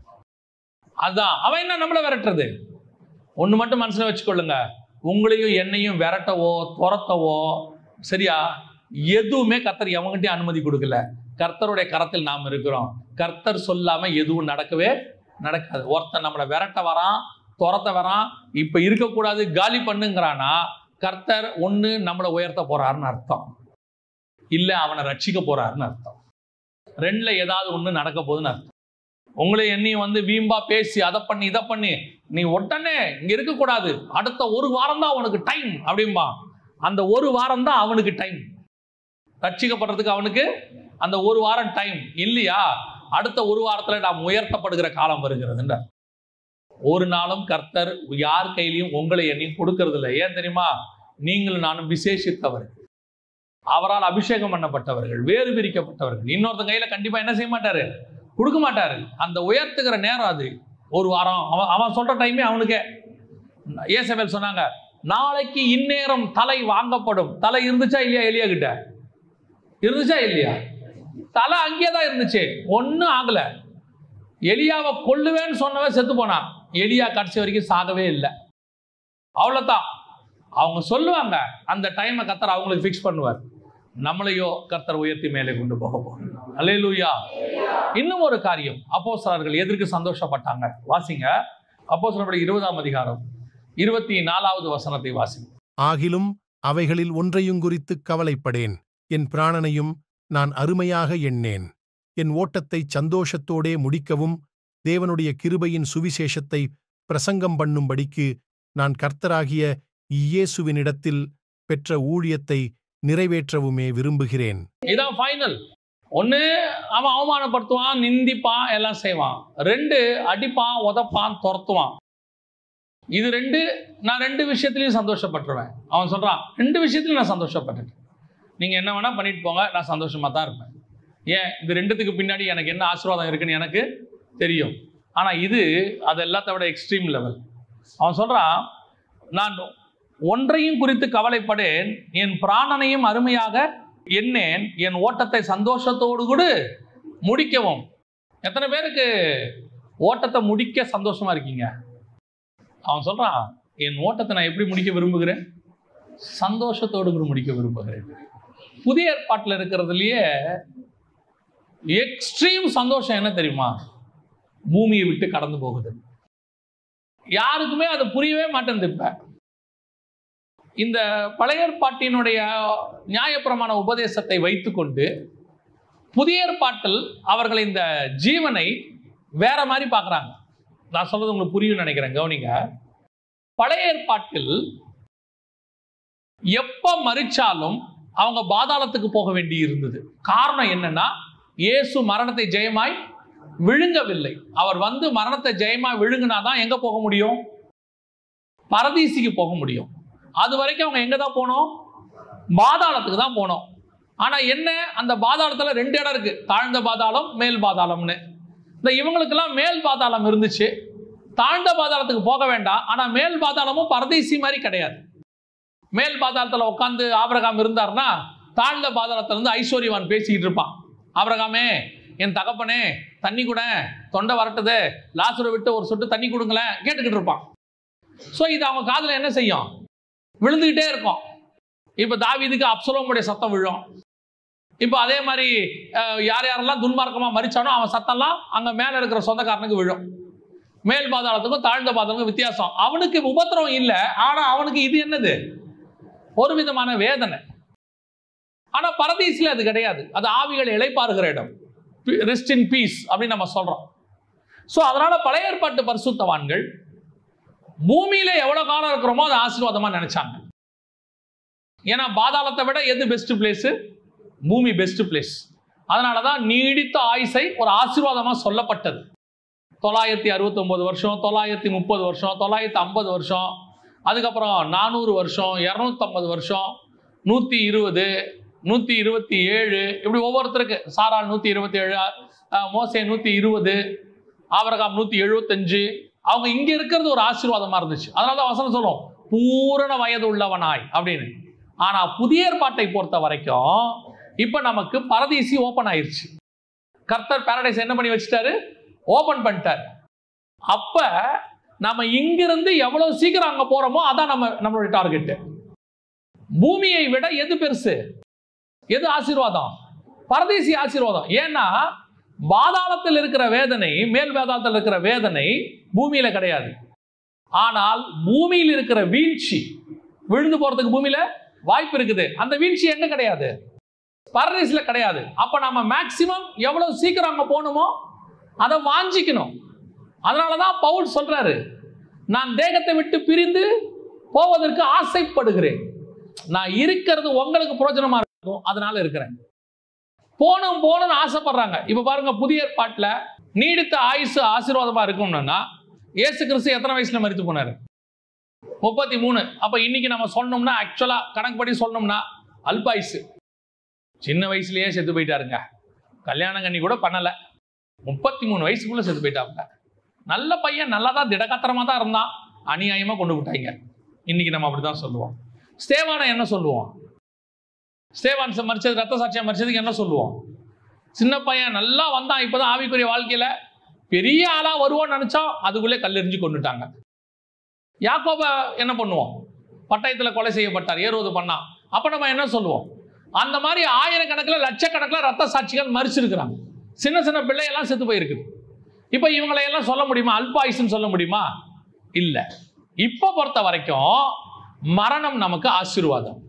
அதான் அவன் என்ன நம்மளை விரட்டுறது ஒண்ணு மட்டும் மனசுல வச்சுக்கொள்ளுங்க உங்களையும் என்னையும் விரட்டவோ துரத்தவோ சரியா எதுவுமே கர்த்தர் எவங்கிட்டையும் அனுமதி கொடுக்கல கர்த்தருடைய கரத்தில் நாம் இருக்கிறோம் கர்த்தர் சொல்லாம எதுவும் நடக்கவே நடக்காது ஒருத்தன் நம்மளை விரட்ட வரான் துரத்த வரான் இப்ப இருக்கக்கூடாது காலி பண்ணுங்கிறானா கர்த்தர் ஒண்ணு நம்மளை உயர்த்த போறாருன்னு அர்த்தம் இல்ல அவனை ரட்சிக்க போறாருன்னு அர்த்தம் ரெண்டுல ஏதாவது ஒண்ணு நடக்க போகுதுன்னு அர்த்தம் உங்களை என்னையும் வந்து வீம்பா பேசி அதை பண்ணி இதை பண்ணி நீ உடனே இங்க இருக்கக்கூடாது அடுத்த ஒரு வாரம் தான் அவனுக்கு டைம் அப்படிம்பா அந்த ஒரு வாரம் தான் அவனுக்கு டைம் ரட்சிக்கப்படுறதுக்கு அவனுக்கு அந்த ஒரு வாரம் டைம் இல்லையா அடுத்த ஒரு வாரத்துல நாம் உயர்த்தப்படுகிற காலம் வருகிறதுன்ற ஒரு நாளும் கர்த்தர் யார் கையிலையும் உங்களை எண்ணியும் கொடுக்கறது இல்லை ஏன் தெரியுமா நீங்களும் நானும் விசேஷித்தவர்கள் அவரால் அபிஷேகம் பண்ணப்பட்டவர்கள் வேறு பிரிக்கப்பட்டவர்கள் இன்னொருத்தன் கையில கண்டிப்பா என்ன செய்ய மாட்டாரு கொடுக்க மாட்டாரு அந்த உயர்த்துகிற நேரம் அது ஒரு வாரம் அவன் அவன் சொல்ற டைமே அவனுக்கே ஏசபேல் சொன்னாங்க நாளைக்கு இந்நேரம் தலை வாங்கப்படும் தலை இருந்துச்சா இல்லையா எலியா கிட்ட இருந்துச்சா இல்லையா தலை அங்கேயே தான் இருந்துச்சு ஒன்றும் ஆகல எலியாவை கொல்லுவேன்னு சொன்னவன் செத்து போனான் எலியா கடைசி வரைக்கும் சாகவே இல்லை அவ்வளோதான் அவங்க சொல்லுவாங்க அந்த டைமை கத்தர் அவங்களுக்கு ஃபிக்ஸ் பண்ணுவார் நம்மளையோ கர்த்தர் உயர்த்தி மேலே கொண்டு போக போகிறோம் அல்லேலூயா இன்னும் ஒரு காரியம் அப்போஸ்தலர்கள் எதற்கு சந்தோஷப்பட்டாங்க வாசிங்க அப்போஸ்தலர்களுடைய இருபதாம் அதிகாரம் இருபத்தி நாலாவது வசனத்தை வாசிங்க ஆகிலும் அவைகளில் ஒன்றையும் குறித்துக் கவலைப்படேன் என் பிராணனையும் நான் அருமையாக எண்ணேன் என் ஓட்டத்தைச் சந்தோஷத்தோடே முடிக்கவும் தேவனுடைய கிருபையின் சுவிசேஷத்தை பிரசங்கம் பண்ணும்படிக்கு நான் கர்த்தராகிய இயேசுவினிடத்தில் பெற்ற ஊழியத்தை நிறைவேற்றவுமே விரும்புகிறேன் இதான் ஃபைனல் ஒன்று அவன் அவமானப்படுத்துவான் நிந்திப்பான் எல்லாம் செய்வான் ரெண்டு அடிப்பான் உதப்பான் துரத்துவான் இது ரெண்டு நான் ரெண்டு விஷயத்துலையும் சந்தோஷப்பட்டுருவேன் அவன் சொல்கிறான் ரெண்டு விஷயத்துலையும் நான் சந்தோஷப்பட்டுட்டேன் நீங்கள் என்ன வேணால் பண்ணிட்டு போங்க நான் சந்தோஷமாக தான் இருப்பேன் ஏன் இது ரெண்டுத்துக்கு பின்னாடி எனக்கு என்ன ஆசீர்வாதம் இருக்குன்னு எனக்கு தெரியும் ஆனால் இது அது எல்லாத்த விட எக்ஸ்ட்ரீம் லெவல் அவன் சொல்கிறான் நான் ஒன்றையும் குறித்து கவலைப்படேன் என் பிராணனையும் அருமையாக எண்ணேன் என் ஓட்டத்தை சந்தோஷத்தோடு கூட முடிக்கவும் எத்தனை பேருக்கு ஓட்டத்தை முடிக்க சந்தோஷமா இருக்கீங்க அவன் சொல்றான் என் ஓட்டத்தை நான் எப்படி முடிக்க விரும்புகிறேன் சந்தோஷத்தோடு கூட முடிக்க விரும்புகிறேன் புதிய ஏற்பாட்டில் இருக்கிறதுலயே எக்ஸ்ட்ரீம் சந்தோஷம் என்ன தெரியுமா பூமியை விட்டு கடந்து போகுது யாருக்குமே அது புரியவே மாட்டேங்குது இப்ப இந்த பழைய ஏற்பாட்டினுடைய நியாயப்பிரமாண உபதேசத்தை வைத்துக்கொண்டு புதிய ஏற்பாட்டில் அவர்கள் இந்த ஜீவனை வேற மாதிரி பார்க்குறாங்க நான் சொல்றது உங்களுக்கு புரியும் நினைக்கிறேன் கவனிங்க பழைய ஏற்பாட்டில் எப்ப மறிச்சாலும் அவங்க பாதாளத்துக்கு போக வேண்டி இருந்தது காரணம் என்னன்னா இயேசு மரணத்தை ஜெயமாய் விழுங்கவில்லை அவர் வந்து மரணத்தை ஜெயமாய் விழுங்கினாதான் எங்க போக முடியும் பரதீசிக்கு போக முடியும் அது வரைக்கும் அவங்க எங்க தான் போனோம் பாதாளத்துக்கு தான் போனோம் ஆனா என்ன அந்த பாதாளத்துல ரெண்டு இடம் இருக்கு தாழ்ந்த பாதாளம் மேல் பாதாளம்னு இந்த இவங்களுக்கெல்லாம் மேல் பாதாளம் இருந்துச்சு தாழ்ந்த பாதாளத்துக்கு போக வேண்டாம் ஆனா மேல் பாதாளமும் பரதேசி மாதிரி கிடையாது மேல் பாதாளத்துல உட்காந்து ஆபிரகாம் இருந்தார்னா தாழ்ந்த பாதாளத்துல இருந்து ஐஸ்வர்யவான் பேசிக்கிட்டு இருப்பான் ஆபிரகாமே என் தகப்பனே தண்ணி கூட தொண்டை வரட்டுது லாசுரை விட்டு ஒரு சொட்டு தண்ணி கொடுங்களேன் கேட்டுக்கிட்டு இருப்பான் ஸோ இது அவங்க காதுல என்ன செய்யும் விழுந்துக்கிட்டே இருக்கும் இப்போ தாவீதுக்கு அப்சலோமுடைய சத்தம் விழும் இப்போ அதே மாதிரி அஹ், யார் யாரெல்லாம் துன்மார்க்கமாக மறிச்சானோ அவன் சத்தம்லாம் அங்கே மேலே இருக்கிற சொந்தக்காரனுக்கு விழும் மேல் பாதாளத்துக்கும் தாழ்ந்த பாதாளத்துக்கும் வித்தியாசம் அவனுக்கு உபத்திரவம் இல்லை ஆனால் அவனுக்கு இது என்னது ஒரு விதமான வேதனை ஆனால் பரதீசில் அது கிடையாது அது ஆவிகள் இளைப்பாறுகிற இடம் ரெஸ்ட் இன் பீஸ் அப்படின்னு நம்ம சொல்றோம் ஸோ அதனால பழைய ஏற்பாட்டு பரிசுத்தவான்கள் பூமியில எவ்வளவு காலம் இருக்கிறோமோ அது ஆசீர்வாதமா நினைச்சாங்க ஏன்னா பாதாளத்தை விட எது பெஸ்ட் பிளேஸ் பூமி பெஸ்ட் பிளேஸ் அதனால தான் நீடித்த ஆயுசை ஒரு ஆசீர்வாதமா சொல்லப்பட்டது தொள்ளாயிரத்தி அறுபத்தொம்போது வருஷம் தொள்ளாயிரத்தி முப்பது வருஷம் தொள்ளாயிரத்தி ஐம்பது வருஷம் அதுக்கப்புறம் நானூறு வருஷம் இரநூத்தம்பது வருஷம் நூற்றி இருபது நூற்றி இருபத்தி ஏழு இப்படி ஒவ்வொருத்தருக்கு சாரால் நூற்றி இருபத்தி ஏழு மோசே நூற்றி இருபது ஆபரகாம் நூற்றி எழுபத்தஞ்சு அவங்க இங்கே இருக்கிறது ஒரு ஆசீர்வாதமாக இருந்துச்சு அதனால தான் வசனம் சொல்லும் பூரண வயது உள்ளவனாய் அப்படின்னு ஆனால் புதிய ஏற்பாட்டை பொறுத்த வரைக்கும் இப்போ நமக்கு பரதீசி ஓப்பன் ஆயிருச்சு கர்த்தர் பாரடைஸ் என்ன பண்ணி வச்சுட்டாரு ஓபன் பண்ணிட்டார் அப்ப நம்ம இங்கிருந்து எவ்வளவு சீக்கிரம் அங்க போறோமோ அதான் நம்ம நம்மளுடைய டார்கெட் பூமியை விட எது பெருசு எது ஆசீர்வாதம் பரதேசி ஆசீர்வாதம் ஏன்னா பாதாளத்தில் இருக்கிற வேதனை மேல் வேதாளத்தில் இருக்கிற வேதனை பூமியில கிடையாது ஆனால் பூமியில் இருக்கிற வீழ்ச்சி விழுந்து போறதுக்கு பூமியில வாய்ப்பு இருக்குது அந்த வீழ்ச்சி எங்க கிடையாது பரதேசில கிடையாது அப்ப நம்ம மேக்சிமம் எவ்வளவு சீக்கிரம் அங்க போகணுமோ அதை வாஞ்சிக்கணும் அதனால தான் பவுல் சொல்றாரு நான் தேகத்தை விட்டு பிரிந்து போவதற்கு ஆசைப்படுகிறேன் நான் இருக்கிறது உங்களுக்கு பிரயோஜனமா இருக்கும் அதனால இருக்கிறேன் போகணும் போகணும்னு ஆசைப்படுறாங்க இப்ப பாருங்க புதிய ஏற்பாட்டுல நீடித்த ஆயுசு ஆசீர்வாதமா இருக்கணும்னா இயேசு கிறிஸ்து எத்தனை வயசுல மரித்து போனாரு முப்பத்தி மூணு அப்ப இன்னைக்கு நம்ம சொன்னோம்னா ஆக்சுவலா கணக்குப்படி சொன்னோம்னா அல்பாயுசு சின்ன வயசுலயே செத்து போயிட்டாருங்க கல்யாணம் கண்ணி கூட பண்ணல முப்பத்தி மூணு வயசுக்குள்ள செத்து போயிட்டாங்க நல்ல பையன் நல்லா தான் திடகாத்திரமா தான் இருந்தான் அநியாயமா கொண்டு விட்டாங்க இன்னைக்கு நம்ம அப்படிதான் சொல்லுவோம் ஸ்தேவானை என்ன சொல்லுவோம் ஸ்தேவான் ச- மரிச்சது ரத்த சாட்சியா மரிச்சதுக்கு என்ன சொல்லுவோம் சின்ன பையன் நல்லா வந்தான் இப்பதான் ஆவிக்குரிய வாழ்க்கையில பெரிய ஆளா வருவோம்னு நினைச்சோம் அதுக்குள்ளே கல்லெறிஞ்சு கொண்டுட்டாங்க யாக்கோப என்ன பண்ணுவோம் பட்டயத்துல கொலை செய்யப்பட்டார் ஏறுவது பண்ணான் அப்ப நம்ம என்ன சொல்லுவோம் அந்த மாதிரி ஆயிரக்கணக்கில் லட்சக்கணக்கில் ரத்த சாட்சிகள் மறிச்சிருக்கிறாங்க சின்ன சின்ன பிள்ளையெல்லாம் செத்து போயிருக்குது இப்போ இவங்களை எல்லாம் சொல்ல முடியுமா அல்பாயுசுன்னு சொல்ல முடியுமா இல்லை இப்போ பொறுத்த வரைக்கும் மரணம் நமக்கு ஆசீர்வாதம்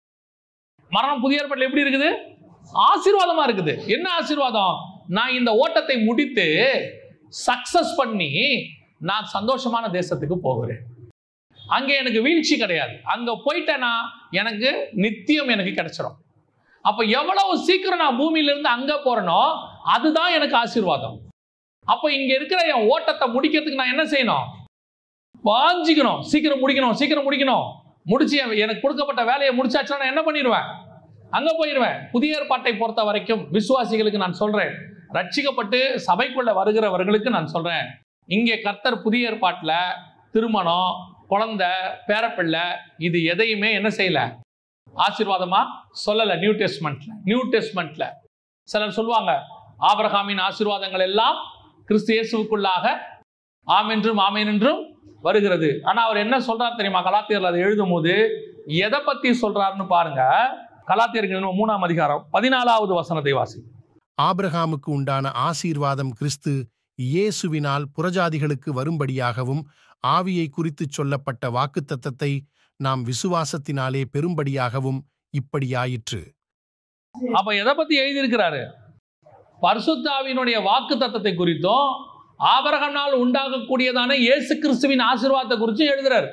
மரணம் புதிய ஏற்பாட்டில் எப்படி இருக்குது ஆசீர்வாதமா இருக்குது என்ன ஆசீர்வாதம் நான் இந்த ஓட்டத்தை முடித்து சக்சஸ் பண்ணி நான் சந்தோஷமான தேசத்துக்கு போகிறேன் அங்கே எனக்கு வீழ்ச்சி கிடையாது அங்க போயிட்டேன்னா எனக்கு நித்தியம் எனக்கு கிடைச்சிடும் அப்ப எவ்வளவு சீக்கிரம் நான் பூமியில இருந்து அங்க போறேனோ அதுதான் எனக்கு ஆசீர்வாதம் அப்ப இங்க இருக்கிற என் ஓட்டத்தை முடிக்கிறதுக்கு நான் என்ன செய்யணும் வாஞ்சிக்கணும் சீக்கிரம் முடிக்கணும் சீக்கிரம் முடிக்கணும் முடிச்சு என் எனக்கு கொடுக்கப்பட்ட வேலையை முடிச்சாச்சுன்னா நான் என்ன பண்ணிடுவேன் அங்க போயிடுவேன் புதிய ஏற்பாட்டை பொறுத்த வரைக்கும் விசுவாசிகளுக்கு நான் சொல்றேன் ரட்சிக்கப்பட்டு சபைக்குள்ள வருகிறவர்களுக்கு நான் சொல்றேன் இங்கே கர்த்தர் புதிய ஏற்பாட்டுல திருமணம் குழந்தை பேரப்பிள்ளை இது எதையுமே என்ன செய்யல ஆசீர்வாதமா சொல்லல நியூ டெஸ்ட்மெண்ட்ல நியூ டெஸ்ட்மெண்ட்ல சிலர் சொல்லுவாங்க ஆபிரகாமின் ஆசீர்வாதங்கள் எல்லாம் கிறிஸ்து இயேசுவுக்குள்ளாக ஆமென்றும் ஆமேன் என்றும் வருகிறது ஆனா அவர் என்ன சொல்றார் தெரியுமா கலாத்தியர்ல அதை எழுதும் போது எதை பத்தி சொல்றாருன்னு பாருங்க கலாத்தியர்கள் மூணாம் அதிகாரம் பதினாலாவது வசனத்தை வாசி ஆபிரகாமுக்கு உண்டான ஆசீர்வாதம் கிறிஸ்து இயேசுவினால் புறஜாதிகளுக்கு வரும்படியாகவும் ஆவியை குறித்துச் சொல்லப்பட்ட வாக்குத்தத்தத்தை நாம் விசுவாசத்தினாலே பெரும்படியாகவும் இப்படியாயிற்று அப்ப எதை பத்தி எழுதியிருக்கிறாரு பரிசுத்தாவினுடைய வாக்கு தத்தத்தை குறித்தும் ஆபரகனால் உண்டாகக்கூடியதான இயேசு கிறிஸ்துவின் ஆசீர்வாதத்தை குறித்தும் எழுதுறார்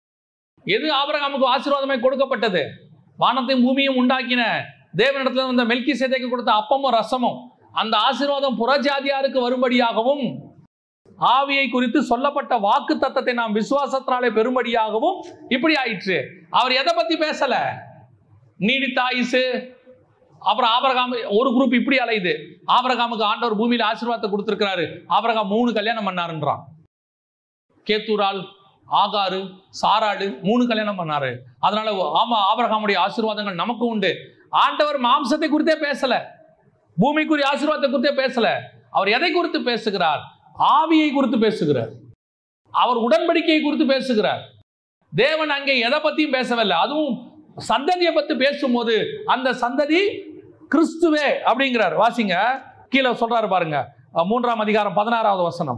எது ஆபரகாமுக்கு ஆசீர்வாதமாய் கொடுக்கப்பட்டது வானத்தையும் பூமியும் உண்டாக்கின தேவனிடத்துல வந்த மெல்கி சேதைக்கு கொடுத்த அப்பமும் ரசமும் அந்த ஆசீர்வாதம் புறஜாதியாருக்கு வரும்படியாகவும் ஆவியை குறித்து சொல்லப்பட்ட வாக்கு தத்தத்தை நாம் விசுவாசத்தினாலே பெறும்படியாகவும் இப்படி ஆயிற்று அவர் எதை பத்தி பேசல நீடித்த ஆயுசு அப்புறம் ஆபரகாம் ஒரு குரூப் இப்படி அலையுது ஆபரகாமுக்கு ஆண்டவர் பூமியில ஆசீர்வாதத்தை கொடுத்திருக்கிறாரு ஆபரகாம் மூணு கல்யாணம் பண்ணாருன்றான் கேத்தூரால் ஆகாரு சாராடு மூணு கல்யாணம் பண்ணாரு அதனால ஆமா ஆபரகாமுடைய ஆசீர்வாதங்கள் நமக்கு உண்டு ஆண்டவர் மாம்சத்தை குறித்தே பேசல பூமிக்குரிய ஆசீர்வாதத்தை குறித்தே பேசல அவர் எதை குறித்து பேசுகிறார் ஆவியை குறித்து பேசுகிறார் அவர் உடன்படிக்கையை குறித்து பேசுகிறார் தேவன் அங்கே எதை பத்தியும் பேசவில்லை அதுவும் சந்ததியை பத்தி பேசும்போது அந்த சந்ததி கிறிஸ்துவே அப்படிங்கிறார் வாசிங்க கீழே சொல்றாரு பாருங்க அஹ் மூன்றாம் அதிகாரம் பதினாறாவது வசனம்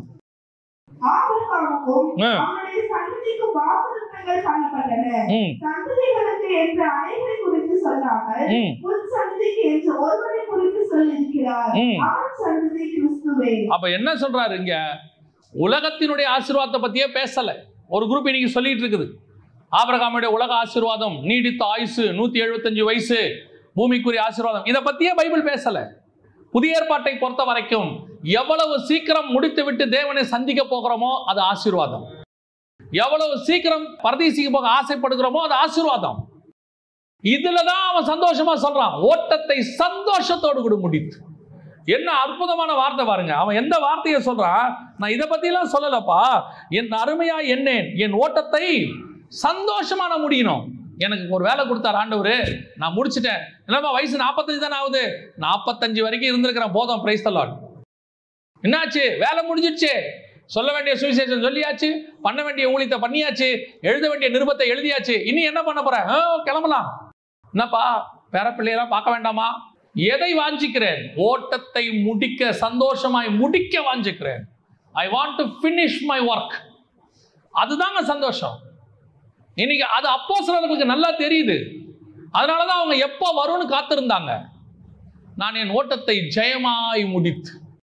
ஆபிரகாமுக்கும் ஆ. அவனுடைய சந்ததிக்கும் வாக்குத்தத்தங்கள் பண்ணப்பட்டன ம் சந்ததிகளுக்கு என்று அனைவரை குறித்து சொல்லாமல் ம் உன் சந்ததிக்கு என்று ஒருவரை குறித்து சொல்லியிருக்கிறார் ம். அவன் சந்ததி கிறிஸ்துவே அப்ப என்ன சொல்றாரு இங்க உலகத்தினுடைய ஆசீர்வாதத்தை பத்தியே பேசல ஒரு குரூப் இன்னைக்கு சொல்லிட்டு இருக்குது ஆபிரகாமுடைய உலக ஆசீர்வாதம் நீடித்த ஆயுசு நூத்தி எழுபத்தஞ்சு வயசு பூமிக்குரிய ஆசீர்வாதம் இதை பத்தியே பைபிள் பேசல புதிய ஏற்பாட்டை பொறுத்த வரைக்கும் எவ்வளவு சீக்கிரம் முடித்து விட்டு தேவனை சந்திக்க போகிறோமோ அது ஆசீர்வாதம் எவ்வளவு சீக்கிரம் பரதேசிக்கு போக ஆசைப்படுகிறோமோ அது ஆசீர்வாதம் இதுலதான் அவன் சந்தோஷமா சொல்றான் ஓட்டத்தை சந்தோஷத்தோடு கூட முடித்து என்ன அற்புதமான வார்த்தை பாருங்க அவன் எந்த வார்த்தையை சொல்றான் நான் இதை பத்திலாம் சொல்லலப்பா என் அருமையா என்னேன் என் ஓட்டத்தை சந்தோஷமா நான் முடியணும் எனக்கு ஒரு வேலை கொடுத்தார் ஆண்டவரு நான் முடிச்சிட்டேன் என்னப்பா வயசு நாற்பத்தஞ்சு தானே ஆகுது நாற்பத்தஞ்சு வரைக்கும் இருந்திருக்கிறேன் போதும் பிரைஸ் தலாட் என்னாச்சு வேலை முடிஞ்சிடுச்சு சொல்ல வேண்டிய சுவிசேஷம் சொல்லியாச்சு பண்ண வேண்டிய ஊழியத்தை பண்ணியாச்சு எழுத வேண்டிய நிருபத்தை எழுதியாச்சு இனி என்ன பண்ண போறேன் ஆ, கிளம்பலாம் என்னப்பா பேர பிள்ளையெல்லாம் பார்க்க வேண்டாமா எதை வாஞ்சிக்கிறேன் ஓட்டத்தை முடிக்க சந்தோஷமாய் முடிக்க வாஞ்சிக்கிறேன் I want to finish my work அதுதாங்க சந்தோஷம் இன்னைக்கு அது அப்போ சிலர்களுக்கு நல்லா தெரியுது அதனால தான் அவங்க எப்போ வரும்னு காத்திருந்தாங்க நான் என் ஓட்டத்தை ஜெயமாய் முடித்து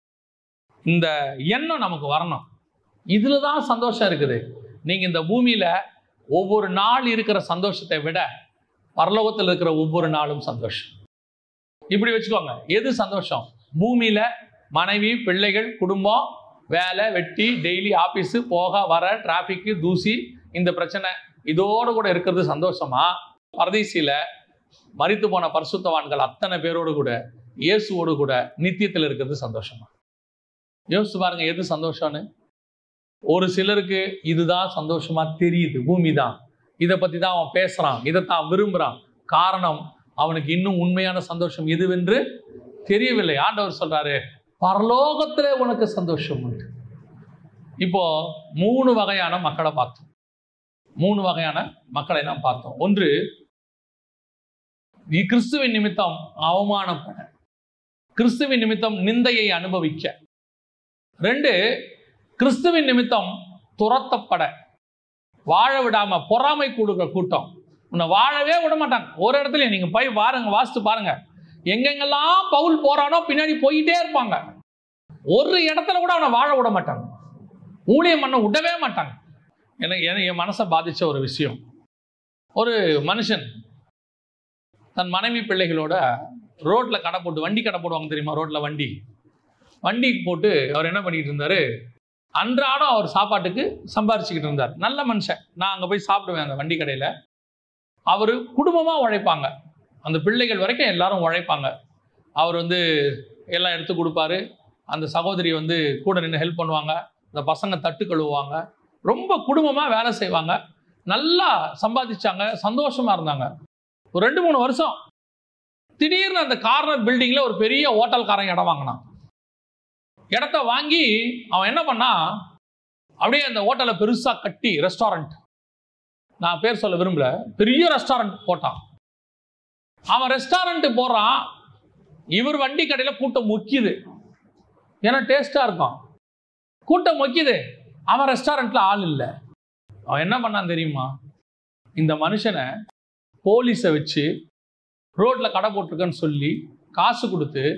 இந்த எண்ணம் நமக்கு வரணும் இதுல தான் சந்தோஷம் இருக்குது நீங்க இந்த பூமியில ஒவ்வொரு நாள் இருக்கிற சந்தோஷத்தை விட பரலோகத்தில் இருக்கிற ஒவ்வொரு நாளும் சந்தோஷம் இப்படி வச்சுக்கோங்க எது சந்தோஷம் பூமியில மனைவி பிள்ளைகள் குடும்பம் வேலை வெட்டி டெய்லி ஆபீஸ் போக வர டிராஃபிக்கு தூசி இந்த பிரச்சனை இதோடு கூட இருக்கிறது சந்தோஷமா பரதேசியில மரித்து போன பரிசுத்தவான்கள் அத்தனை பேரோடு கூட இயேசுவோடு கூட நித்தியத்தில் இருக்கிறது சந்தோஷமா யோசிச்சு பாருங்க எது சந்தோஷம்னு ஒரு சிலருக்கு இதுதான் சந்தோஷமா தெரியுது பூமி தான் இதை பத்தி தான் அவன் பேசுறான் இதைத்தான் விரும்புறான் காரணம் அவனுக்கு இன்னும் உண்மையான சந்தோஷம் எதுவென்று தெரியவில்லை ஆண்டவர் சொல்றாரு பரலோகத்திலே உனக்கு சந்தோஷம் உண்டு இப்போ மூணு வகையான மக்களை பார்த்தோம் மூணு வகையான மக்களை நாம் பார்த்தோம் ஒன்று இ- கிறிஸ்துவின் நிமித்தம் அவமானப்பட கிறிஸ்துவின் நிமித்தம் நிந்தையை அனுபவிக்க ரெண்டு கிறிஸ்துவின் நிமித்தம் துரத்தப்பட வாழ விடாம பொறாமை கூடுகிற கூட்டம் உன்னை வாழவே விட மாட்டாங்க ஒரு இடத்துல நீங்க போய் பாருங்க வாசித்து பாருங்க எங்கெங்கெல்லாம் பவுல் போறானோ பின்னாடி போயிட்டே இருப்பாங்க ஒரு இடத்துல கூட அவனை வாழ விட மாட்டாங்க ஊழியம் பண்ண விடவே மாட்டாங்க எனக்கு எனக்கு என் மனசை பாதிச்ச ஒரு விஷயம் ஒரு மனுஷன் தன் மனைவி பிள்ளைகளோட ரோட்ல கடை போட்டு வண்டி கடை போடுவாங்க தெரியுமா ரோட்ல வண்டி வண்டி போட்டு அவர் என்ன பண்ணிட்டு இருந்தாரு அன்றாடம் அவர் சாப்பாட்டுக்கு சம்பாரிச்சுக்கிட்டு இருந்தார் நல்ல மனுஷன் நான் அங்கே போய் சாப்பிடுவேன் அந்த வண்டி கடையில் அவர் குடும்பமாக உழைப்பாங்க அந்த பிள்ளைகள் வரைக்கும் எல்லாரும் உழைப்பாங்க அவர் வந்து எல்லாம் எடுத்து கொடுப்பாரு அந்த சகோதரி வந்து கூட நின்று ஹெல்ப் பண்ணுவாங்க அந்த பசங்க தட்டு கழுவுவாங்க ரொம்ப குடும்பமாக வேலை செய்வாங்க நல்லா சம்பாதிச்சாங்க சந்தோஷமா இருந்தாங்க ஒரு ரெண்டு மூணு வருஷம் திடீர்னு அந்த கார்னர் பில்டிங்கில் ஒரு பெரிய ஹோட்டல்காரன் இடம் வாங்கினான் இடத்த வாங்கி அவன் என்ன பண்ணா அப்படியே அந்த ஹோட்டலை பெருசா கட்டி ரெஸ்டாரண்ட் நான் பேர் சொல்ல விரும்பல பெரிய ரெஸ்டாரண்ட் போட்டான் அவன் ரெஸ்டாரண்ட் போடுறான் இவர் வண்டி கடையில் கூட்டம் முக்கியது ஏன்னா டேஸ்டா இருக்கும் கூட்டம் முக்கியது அவன் ரெஸ்டாரண்ட்ல ஆள் இல்லை அவன் என்ன பண்ணான் தெரியுமா இந்த மனுஷனை போலீஸை வச்சு ரோட்ல கடை போட்டிருக்கேன்னு சொல்லி காசு கொடுத்து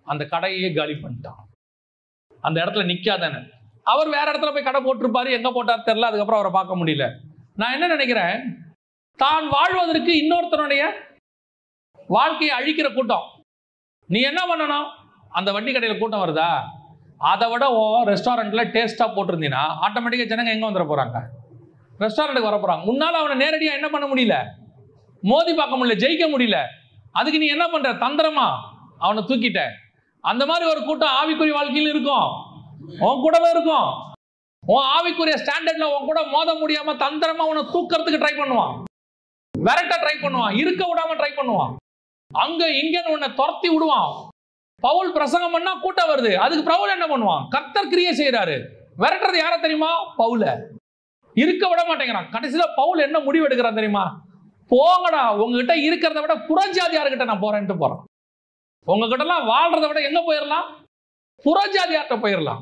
அந்த கடையே காலி பண்ணிட்டான் அந்த இடத்துல நிக்காதானே அவர் வேற இடத்துல போய் கடை போட்டிருப்பாரு எங்க போட்டார் தெரியல அதுக்கப்புறம் அவரை பார்க்க முடியல நான் என்ன நினைக்கிறேன் தான் வாழ்வதற்கு இன்னொருத்தனுடைய வாழ்க்கையை அழிக்கிற கூட்டம் நீ என்ன பண்ணணும் அந்த வண்டி கடையில் கூட்டம் வருதா அதை விட ஓ ரெஸ்டாரண்ட்ல டேஸ்டா போட்டிருந்தீங்கன்னா ஆட்டோமேட்டிக்கா ஜனங்க எங்க வந்துட போறாங்க ரெஸ்டாரண்ட்டுக்கு வர போறாங்க முன்னால அவனை நேரடியா என்ன பண்ண முடியல மோதி பார்க்க முடியல ஜெயிக்க முடியல அதுக்கு நீ என்ன பண்ற தந்திரமா அவனை தூக்கிட்ட அந்த மாதிரி ஒரு கூட்டம் ஆவிக்குரிய வாழ்க்கையில் இருக்கும் உன் கூடவே இருக்கும் உன் ஆவிக்குரிய ஸ்டாண்டர்ட்ல உன் கூட மோத முடியாம தந்திரமா உன்னை தூக்கறதுக்கு ட்ரை பண்ணுவான் விரட்ட ட்ரை பண்ணுவான் இருக்க விடாம ட்ரை பண்ணுவான் அங்க இங்கன்னு உன்னை துரத்தி விடுவான் பவுல் பிரசங்கம் பண்ணா கூட்டம் வருது அதுக்கு பவுல் என்ன பண்ணுவான் கர்த்தர் கிரியை செய்யறாரு விரட்டுறது யார தெரியுமா பவுல இருக்க விட மாட்டேங்கிறான் கடைசியில பவுல் என்ன முடிவு எடுக்கிறான் தெரியுமா போங்கடா உங்ககிட்ட இருக்கிறத விட புறஜாதியார்கிட்ட நான் போறேன்ட்டு போறேன் உங்ககிட்ட எல்லாம் வாழ்றதை விட எங்க போயிடலாம் புறஜாதியார்கிட்ட போயிடலாம்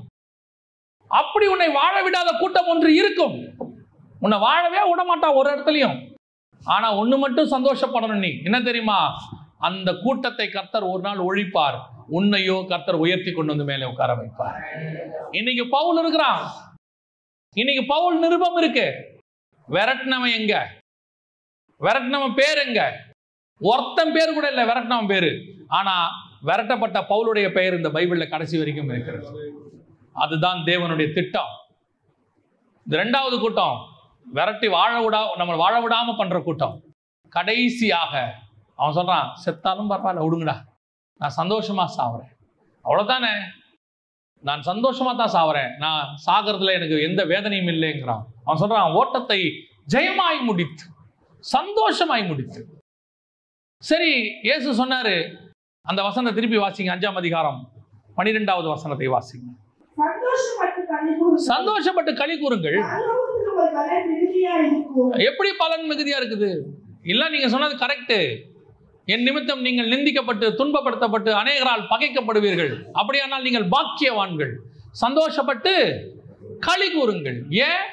அப்படி உன்னை வாழ விடாத கூட்டம் ஒன்று இருக்கும் உன்னை வாழவே விட மாட்டான் ஒரு இடத்துலயும் ஆனா ஒண்ணு மட்டும் சந்தோஷப்படணும் நீ என்ன தெரியுமா அந்த கூட்டத்தை கர்த்தர் ஒரு நாள் ஒழிப்பார் உன்னையோ கர்த்தர் உயர்த்தி கொண்டு வந்து மேலே உட்கார வைப்பார் இன்னைக்கு பவுல் இருக்கிறான் இன்னைக்கு பவுல் நிருபம் இருக்கு விரட்டினவன் எங்க விரட்டினவன் பேர் எங்க ஒருத்தன் பேர் கூட இல்லை விரட்டினவன் பேரு ஆனா விரட்டப்பட்ட பவுலுடைய பெயர் இந்த பைபிள்ல கடைசி வரைக்கும் இருக்கிறது அதுதான் தேவனுடைய திட்டம் இந்த ரெண்டாவது கூட்டம் விரட்டி வாழ விடா நம்ம வாழ விடாம பண்ற கூட்டம் கடைசியாக அவன் சொல்றான் செத்தாலும் பரவாயில்ல விடுங்கடா நான் சந்தோஷமா சாவறேன் அவ்வளவுதானே நான் சந்தோஷமா தான் சாவறேன் நான் சாகிறதுல எனக்கு எந்த வேதனையும் இல்லைங்கிறான் அவன் சொல்றான் ஓட்டத்தை ஜெயமாய் முடித்து சந்தோஷமாய் முடித்து சரி இயேசு சொன்னாரு அந்த வசனத்தை திருப்பி வாசிங்க அஞ்சாம் அதிகாரம் பனிரெண்டாவது வசனத்தை வாசிங்க சந்தோஷப்பட்டு கண்ணி கூறுங்கள். சந்தோஷப்பட்டு களி கூறுங்கள் பரலோகத்தில் உங்கள் பலன் மிகுதியா இருக்கும் எப்படி பலன் மிகுதியா இருக்குது இல்ல நீங்க சொன்னது கரெக்ட் என் நிமித்தம் நீங்கள் நிந்திக்கப்பட்டு துன்பப்படுத்தப்பட்டு அநேகரால் பகைக்கப்படுவீர்கள் அப்படியானால் நீங்கள் பாக்கியவான்கள் சந்தோஷப்பட்டு களி கூறுங்கள் ஏன்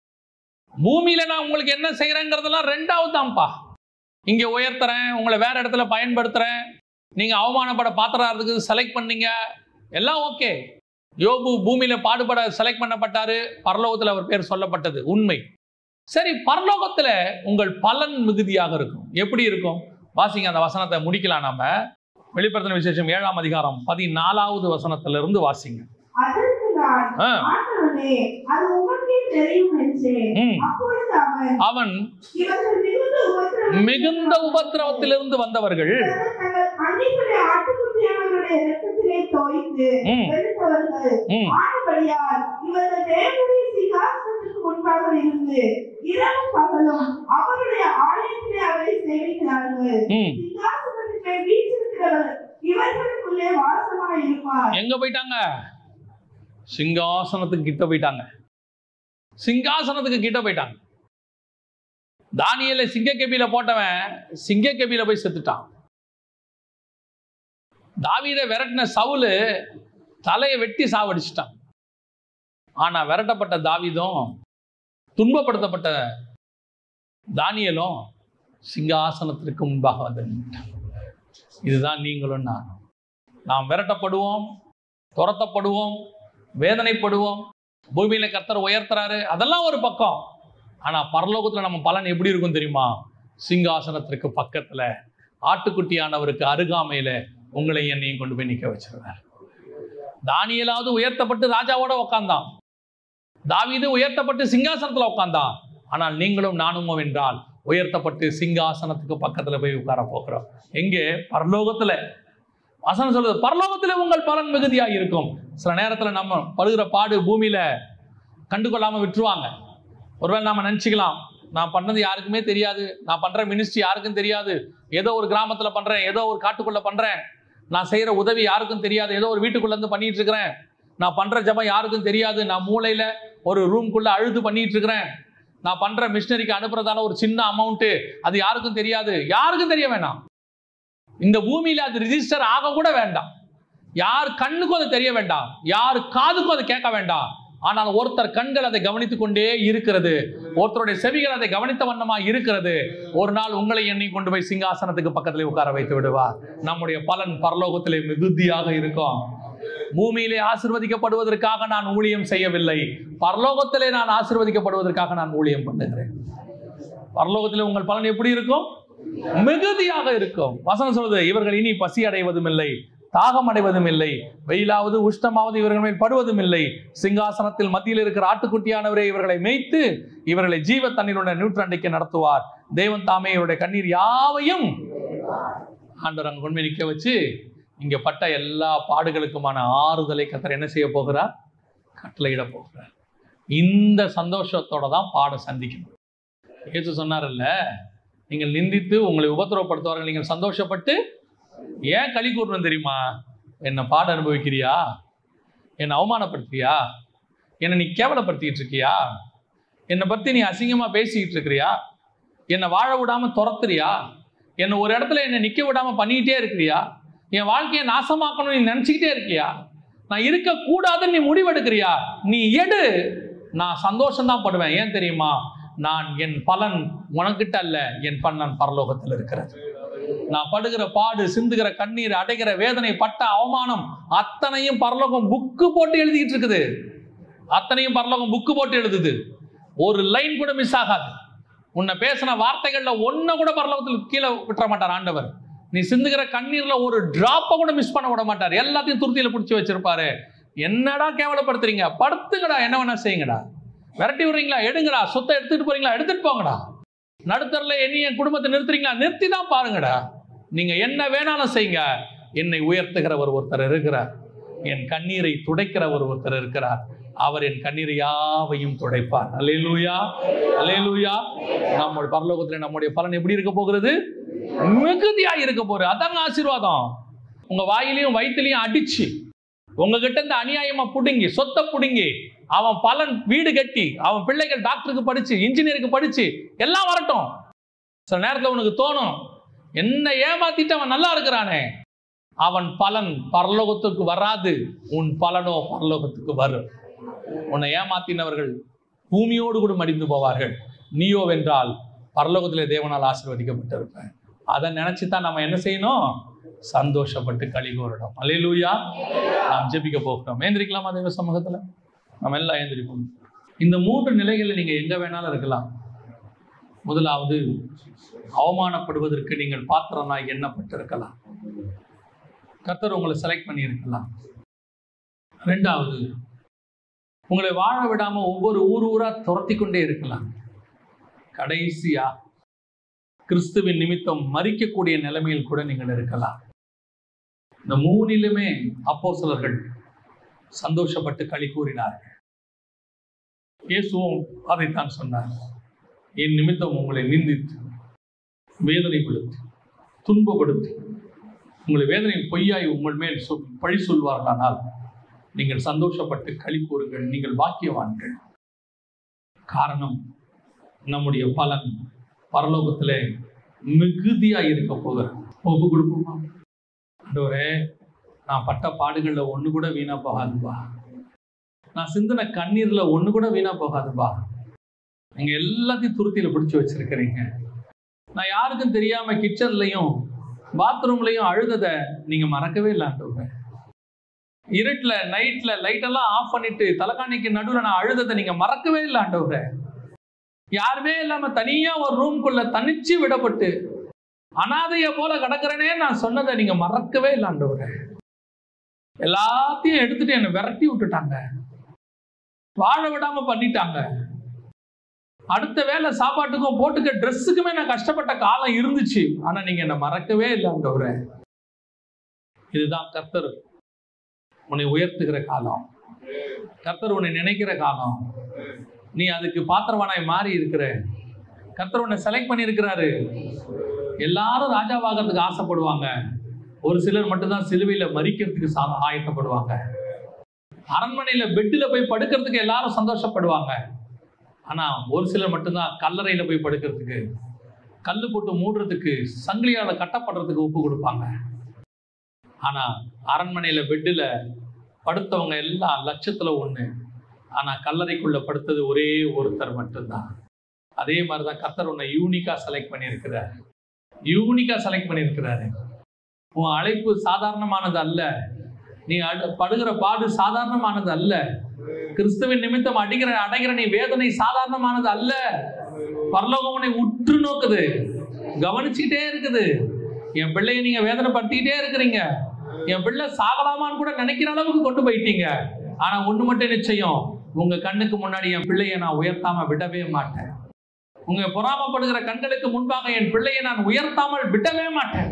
பூமியில நான் உங்களுக்கு என்ன செய்யறேங்கிறதெல்லாம் ரெண்டாவது தான்ப்பா இங்க உயர்த்துறேன் உங்களை வேற இடத்துல பயன்படுத்துறேன் நீங்க அவமானப்பட பாத்திரத்துக்கு செலக்ட் பண்ணீங்க எல்லாம் ஓகே யோபு பூமியில பாடுபட செலக்ட் பண்ணப்பட்டாரு பரலோகத்துல அவர் பேர் சொல்லப்பட்டது உண்மை சரி பரலோகத்துல உங்கள் பலன் மிகுதியாக இருக்கும் எப்படி இருக்கும் வாசிங்க அந்த வசனத்தை முடிக்கலாம் நாம வெளிப்படுத்தின விசேஷம் ஏழாம் அதிகாரம் பதினாலாவது வசனத்துல இருந்து வாசிங்க அதற்கு நான் ஆ, ஆண்டவனே அது உமக்கே தெரியும் என்றேன் ம். அப்பொழுது அவன் அவன் இவர்கள் மிகுந்த உபத்திரவம் மிகுந்த உபத்திரவத்திலிருந்து வந்தவர்கள் இவர்கள் தங்கள் அன்னைக்குரிய ஆட்டுக்குட்டியானவர்களுடைய இரத்தத்திலே தோய்த்து ம், வெளுத்தவர்கள் ம், ஆனபடியால் இவர்கள் தேவனுடைய சிங்காசனத்துக்கு முன்பாக இருந்து இரவும் பகலும் அவருடைய ஆலயத்திலே அவரை சேவிக்கிறார்கள் ம். சிங்காசனத்தின் மேல் வீற்றிருக்கிறவர் இவர்களுக்குள்ளே வாசமாய் இருப்பார் எங்க போயிட்டாங்க சிங்காசனத்துக்கு கிட்ட போயிட்டாங்க சிங்காசனத்துக்கு கிட்ட போயிட்டாங்க தானியல சிங்க கெபியில போட்டவன் சிங்க கெபியில போய் செத்துட்டான் தாவீத விரட்டின சவுலு தலையை வெட்டி சாவடிச்சிட்டான் ஆனா விரட்டப்பட்ட தாவீதும் துன்பப்படுத்தப்பட்ட தானியலும் சிங்காசனத்திற்கு முன்பாக வந்து நின்னுட்டான். இதுதான் நீங்களும் நானும் நாம் விரட்டப்படுவோம் துரத்தப்படுவோம் வேதனைப்படுவோம் பூமியில கர்த்தர் உயர்த்துறாரு அதெல்லாம் ஒரு பக்கம் ஆனா பரலோகத்துல நம்ம பலன் எப்படி இருக்கும் தெரியுமா சிங்காசனத்திற்கு பக்கத்துல ஆட்டுக்குட்டியானவருக்கு அருகாமையில உங்களை என்னையும் கொண்டு போய் நிக்க வச்சிருவார் தானியலாவது உயர்த்தப்பட்டு ராஜாவோட உட்கார்ந்தான் தாவீது உயர்த்தப்பட்டு சிங்காசனத்துல உட்கார்ந்தான் ஆனால் நீங்களும் நானுமோ என்றால் உயர்த்தப்பட்டு சிங்காசனத்துக்கு பக்கத்துல போய் உட்கார போகிறோம் எங்கே பரலோகத்துல வசனம் சொல்லுது பரலோகத்துல உங்கள் பலன் மிகுதியா இருக்கும் சில நேரத்துல நம்ம படுகிற பாடு பூமியில கண்டுகொள்ளாம விட்டுருவாங்க ஒருவேளை நாம நினைச்சுக்கலாம் நான் பண்ணது யாருக்குமே தெரியாது நான் பண்ற மினிஸ்ட்ரி யாருக்கும் தெரியாது ஏதோ ஒரு கிராமத்துல பண்றேன் ஏதோ ஒரு காட்டுக்குள்ள பண்றேன் நான் செய்யற உதவி யாருக்கும் தெரியாது ஏதோ ஒரு வீட்டுக்குள்ள இருந்து பண்ணிட்டு இருக்கிறேன் நான் பண்ற ஜபம் யாருக்கும் தெரியாது நான் மூளையில ஒரு ரூம்குள்ள அழுது பண்ணிட்டு இருக்கிறேன் நான் பண்ற மிஷினரிக்கு அனுப்புறதால ஒரு சின்ன அமௌண்ட் அது யாருக்கும் தெரியாது யாருக்கும் தெரிய வேணாம் இந்த பூமியில அது ரிஜிஸ்டர் ஆக கூட வேண்டாம் யார் கண்ணுக்கும் அது தெரிய வேண்டாம் யார் காதுக்கும் அது கேட்க வேண்டாம் ஆனால் ஒருத்தர் கண்கள் அதை கவனித்துக் கொண்டே இருக்கிறது ஒருத்தருடைய செவிகள் அதை கவனித்த வண்ணமா இருக்கிறது ஒரு நாள் உங்களை எண்ணி கொண்டு போய் சிங்காசனத்துக்கு பக்கத்திலே உட்கார வைத்து விடுவார் நம்முடைய பலன் பரலோகத்திலே மிகுதியாக இருக்கும் பூமியிலே ஆசிர்வதிக்கப்படுவதற்காக நான் ஊழியம் செய்யவில்லை பரலோகத்திலே நான் ஆசிர்வதிக்கப்படுவதற்காக நான் ஊழியம் பண்ணுகிறேன் பரலோகத்திலே உங்கள் பலன் எப்படி இருக்கும் மிகுதியாக இருக்கும் வசனம் சொல்வது இவர்கள் இனி பசி அடைவதும் இல்லை தாகம் அடைவதும் இல்லை வெயிலாவது உஷ்ணமாவது இவர்கள் மேல் படுவதும் இல்லை சிங்காசனத்தில் மத்தியில் இருக்கிற ஆட்டுக்குட்டியானவரே இவர்களை மேய்த்து இவர்களை ஜீவ தண்ணீருடைய நூற்றாண்டைக்கு நடத்துவார் தேவன் தாமே இவருடைய கண்ணீர் யாவையும் ஆண்டவர் அங்க கொண்டு போய் நிக்க வச்சு இங்க பட்ட எல்லா பாடுகளுக்குமான ஆறுதலை கத்தர் என்ன செய்ய போகிறார் கட்டளையிட போகிறார் இந்த சந்தோஷத்தோட தான் பாட சந்திக்கணும் இயேசு சொன்னார்ல நீங்கள் நிந்தித்து உங்களை உபத்திரவப்படுத்துவார்கள் நீங்கள் சந்தோஷப்பட்டு ஏன் களி கூறணும் தெரியுமா என்னை பாட அனுபவிக்கிறியா என்னை அவமானப்படுத்துறியா என்னை நீ கேவலப்படுத்திக்கிட்டு இருக்கியா என்னை பற்றி நீ அசிங்கமாக பேசிக்கிட்டு இருக்கிறியா என்னை வாழ விடாம துரத்துறியா என்னை ஒரு இடத்துல என்னை நிற்க விடாம பண்ணிக்கிட்டே இருக்கிறியா என் வாழ்க்கையை நாசமாக்கணும்னு நீ நினச்சிக்கிட்டே இருக்கியா நான் இருக்கக்கூடாதுன்னு நீ முடிவெடுக்கிறியா நீ எடு நான் சந்தோஷம்தான் படுவேன் ஏன் தெரியுமா நான் என் பலன் உனக்கிட்ட அல்ல என் பலன் பரலோகத்தில் இருக்கிறது நான் படுகிற பாடு சிந்துகிற கண்ணீர் அடைகிற வேதனை பட்ட அவமானம் அத்தனையும் பரலோகம் புக்கு போட்டு எழுதிட்டு இருக்குது அத்தனையும் பரலோகம் புக்கு போட்டு எழுதுது ஒரு லைன் கூட மிஸ் ஆகாது உன்னை பேசின வார்த்தைகள்ல ஒன்ன கூட பரலோகத்தில் கீழே விட்டுற மாட்டார் ஆண்டவர் நீ சிந்துகிற கண்ணீர்ல ஒரு டிராப்பை கூட மிஸ் பண்ண விட மாட்டார் எல்லாத்தையும் துருத்தியில பிடிச்சி வச்சிருப்பாரு என்னடா கேவலப்படுத்துறீங்க படுத்துங்கடா என்ன வேணா செய்யுங்கடா விரட்டி விடுறீங்களா எடுங்கடா சொத்தை எடுத்துட்டு போறீங்களா எடுத்துட்டு போங்கடா நடுத்தரில் என்னை என் குடும்பத்தை நிறுத்துறீங்களா நிறுத்தி தான் பாருங்கடா நீங்க என்ன வேணாலும் செய்யுங்க என்னை உயர்த்துகிறவர் ஒருத்தர் இருக்கிறார் என் கண்ணீரை துடைக்கிறவர் ஒருத்தர் இருக்கிறார் அவர் என் கண்ணீரை யாவையும் துடைப்பார் அல்லேலூயா அல்லேலூயா நம்முடைய பரலோகத்தில் நம்முடைய பலன் எப்படி இருக்க போகிறது மிகுதியா இருக்க போகுது அதாங்க ஆசீர்வாதம் உங்க வாயிலையும் வயிற்றுலையும் அடிச்சு உங்ககிட்ட இந்த அநியாயமா புடுங்கி சொத்தை புடுங்கி அவன் பலன் வீடு கட்டி அவன் பிள்ளைகள் டாக்டருக்கு படிச்சு இன்ஜினியருக்கு படிச்சு எல்லாம் வரட்டும் சில நேரத்தில் உனக்கு தோணும் என்ன ஏமாத்திட்டு அவன் நல்லா இருக்கிறானே அவன் பலன் பரலோகத்துக்கு வராது உன் பலனோ பரலோகத்துக்கு வரும் உன்னை ஏமாத்தினவர்கள் பூமியோடு கூட மடிந்து போவார்கள் நீயோ வென்றால் பரலோகத்திலே தேவனால் ஆசீர்வதிக்கப்பட்டிருப்பேன் அதை நினைச்சு தான் நம்ம என்ன செய்யணும் சந்தோஷப்பட்டு களி கூறணும் அலையிலூயா நாம் ஜெபிக்க போகிறோம் ஏந்திரிக்கலாமா தேவ சமூகத்துல நம்ம எல்லாம் ஏந்திரிப்போம் இந்த மூன்று நிலைகளில் நீங்க எங்க வேணாலும் இருக்கலாம் முதலாவது அவமானப்படுவதற்கு நீங்கள் பாத்திரனாய் எண்ணப்பட்டிருக்கலாம் கர்த்தர் உங்களை செலக்ட் பண்ணியிருக்கலாம் ரெண்டாவது உங்களை வாழ விடாம ஒவ்வொரு ஊர் ஊரா துரத்தி கொண்டே இருக்கலாம் கடைசியா கிறிஸ்துவின் நிமித்தம் மறிக்கக்கூடிய நிலைமையில் கூட நீங்கள் இருக்கலாம் இந்த மூணிலுமே அப்போஸ்தலர்கள் சந்தோஷப்பட்டு களி கூறினார்கள் இயேசுவும் அதைத்தான் சொன்னார் என் நிமித்தம் உங்களை நிந்தித்து வேதனைப்படுத்தி துன்பப்படுத்தி உங்களை வேதனை பொய்யாய் உங்கள் மேல் சொல் பழி சொல்வார்களானால் நீங்கள் சந்தோஷப்பட்டு களி கூறுங்கள் நீங்கள் பாக்கியவான்கள் காரணம் நம்முடைய பலன் பரலோகத்திலே மிகுதியா இருக்க போகிறேன் ஒப்பு கொடுப்போமா ஆண்டவரே நான் பட்ட பாடுகள்ல ஒண்ணு கூட வீணா போகாதுப்பா நான் சிந்தின கண்ணீர்ல ஒண்ணு கூட வீணா போகாதுப்பா நீங்க எல்லாத்தையும் துருத்தியில பிடிச்சு வச்சிருக்கிறீங்க நான் யாருக்கும் தெரியாம கிச்சன்லயும் பாத்ரூம்லயும் அழுதத நீங்க மறக்கவே இல்லை ஆண்டவரே இருட்டுல நைட்ல லைட் எல்லாம் ஆஃப் பண்ணிட்டு தலைகாணிக்கு நடுவுல நான் அழுததை நீங்க மறக்கவே இல்லை ஆண்டவரே யாருமே இல்லாம தனியா ஒரு ரூம்குள்ள தனிச்சு விடப்பட்டு அனாதைய போல கிடக்குறேனே நான் சொன்னதை நீங்க மறக்கவே இல்லை ஆண்டவரே எல்லாத்தையும் எடுத்துட்டு என்னை விரட்டி விட்டுட்டாங்க வாழ விடாம பண்ணிட்டாங்க அடுத்த வேலை சாப்பாட்டுக்கும் போட்டுக்க ட்ரெஸ்ஸுக்குமே நான் கஷ்டப்பட்ட காலம் இருந்துச்சு ஆனா நீங்க என்னை மறக்கவே இல்லை ஆண்டவரே இதுதான் கர்த்தர் உன்னை உயர்த்துகிற காலம் கர்த்தர் உன்னை நினைக்கிற காலம் நீ அதுக்கு பாத்திரவானாய் மாறி இருக்கிற கர்த்தர் உன்னை செலக்ட் பண்ணியிருக்கிறாரு எல்லாரும் ராஜாவாகிறதுக்கு ஆசைப்படுவாங்க ஒரு சிலர் மட்டும்தான் சிலுவையில மறிக்கிறதுக்கு சா- ஆயத்தப்படுவாங்க அரண்மனையில பெட்டில் போய் படுக்கிறதுக்கு எல்லாரும் சந்தோஷப்படுவாங்க ஆனா ஒரு சிலர் மட்டும்தான் கல்லறையில போய் படுக்கிறதுக்கு கல்லு போட்டு மூடுறதுக்கு சங்கிலியால கட்டப்படுறதுக்கு ஒப்பு கொடுப்பாங்க ஆனா அரண்மனையில பெட்டில் படுத்தவங்க எல்லாம் லட்சத்துல ஒண்ணு ஆனா கல்லறைக்குள்ள படுத்தது ஒரே ஒருத்தர் மட்டும்தான் அதே மாதிரிதான் கர்த்தர் உன்னை யூனிக்கா செலக்ட் பண்ணியிருக்கிறார் யூனிக்கா செலக்ட் பண்ணியிருக்கிறாரு உன் அழைப்பு சாதாரணமானது அல்ல நீ அடு- படுகிற பாடு சாதாரணமானது அல்ல கிறிஸ்துவின் நிமித்தம் அடிக்கிற அடைகிற நீ வேதனை சாதாரணமானது அல்ல பரலோகம் உன்னை உற்று நோக்குது கவனிச்சுக்கிட்டே இருக்குது என் பிள்ளைய நீங்க வேதனைப்படுத்திக்கிட்டே இருக்கிறீங்க என் பிள்ளை சாகலாமான்னு கூட நினைக்கிற அளவுக்கு கொண்டு போயிட்டீங்க ஆனா ஒண்ணு மட்டும் நிச்சயம் உங்க கண்ணுக்கு முன்னாடி என் பிள்ளைய நான் உயர்த்தாம விடவே மாட்டேன் உங்க பொறாமப்படுகிற கண்களுக்கு முன்பாக என் பிள்ளையை நான் உயர்த்தாமல் விடவே மாட்டேன்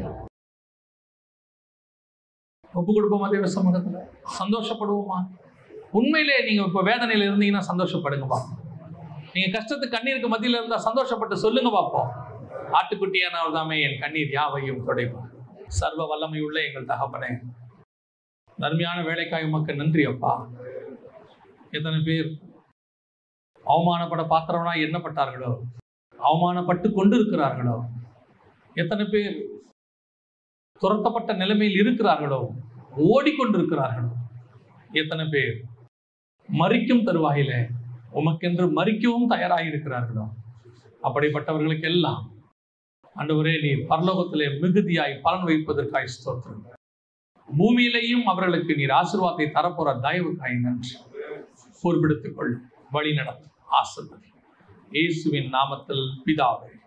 ஒப்பு கொடுப்போமா தேவ சமூகத்துல சந்தோஷப்படுவோமா உண்மையிலே நீங்க இப்ப வேதனையில இருந்தீங்கன்னா சந்தோஷப்படுங்க பாப்போம் நீங்க கஷ்டத்துக்கு கண்ணீருக்கு மத்தியில இருந்தா சந்தோஷப்பட்டு சொல்லுங்க பாப்போம் ஆட்டுக்குட்டியானவர் தாமே என் கண்ணீர் யாவையும் துடைப்பார் சர்வ வல்லமை உள்ள எங்கள் தகப்பனே நன்மையான வேலைக்காய் உமக்கு நன்றி அப்பா எத்தனை பேர் அவமானப்பட பாத்திரவனா எண்ணப்பட்டார்களோ அவமானப்பட்டு கொண்டு இருக்கிறார்களோ எத்தனை பேர் துரத்தப்பட்ட நிலைமையில் இருக்கிறார்களோ ஓடிக்கொண்டிருக்கிறார்களோ எத்தனை பேர் மறிக்கும் தருவாயில உமக்கென்று மறிக்கவும் தயாராக இருக்கிறார்களோ அப்படிப்பட்டவர்களுக்கு எல்லாம் ஆண்டவரே நீர் பரலோகத்திலே மிகுதியாய் பலன் வைப்பதற்காய் ஸ்தோத்திரம் பூமியிலேயும் அவர்களுக்கு நீர் ஆசீர்வாதத்தை தரப்போற தயவுக்காய் நன்றி பொறுப்பெடுத்துக் கொள் வழி நடத்தும் ஆசிர்வதி இயேசுவின் நாமத்தில் பிதாவே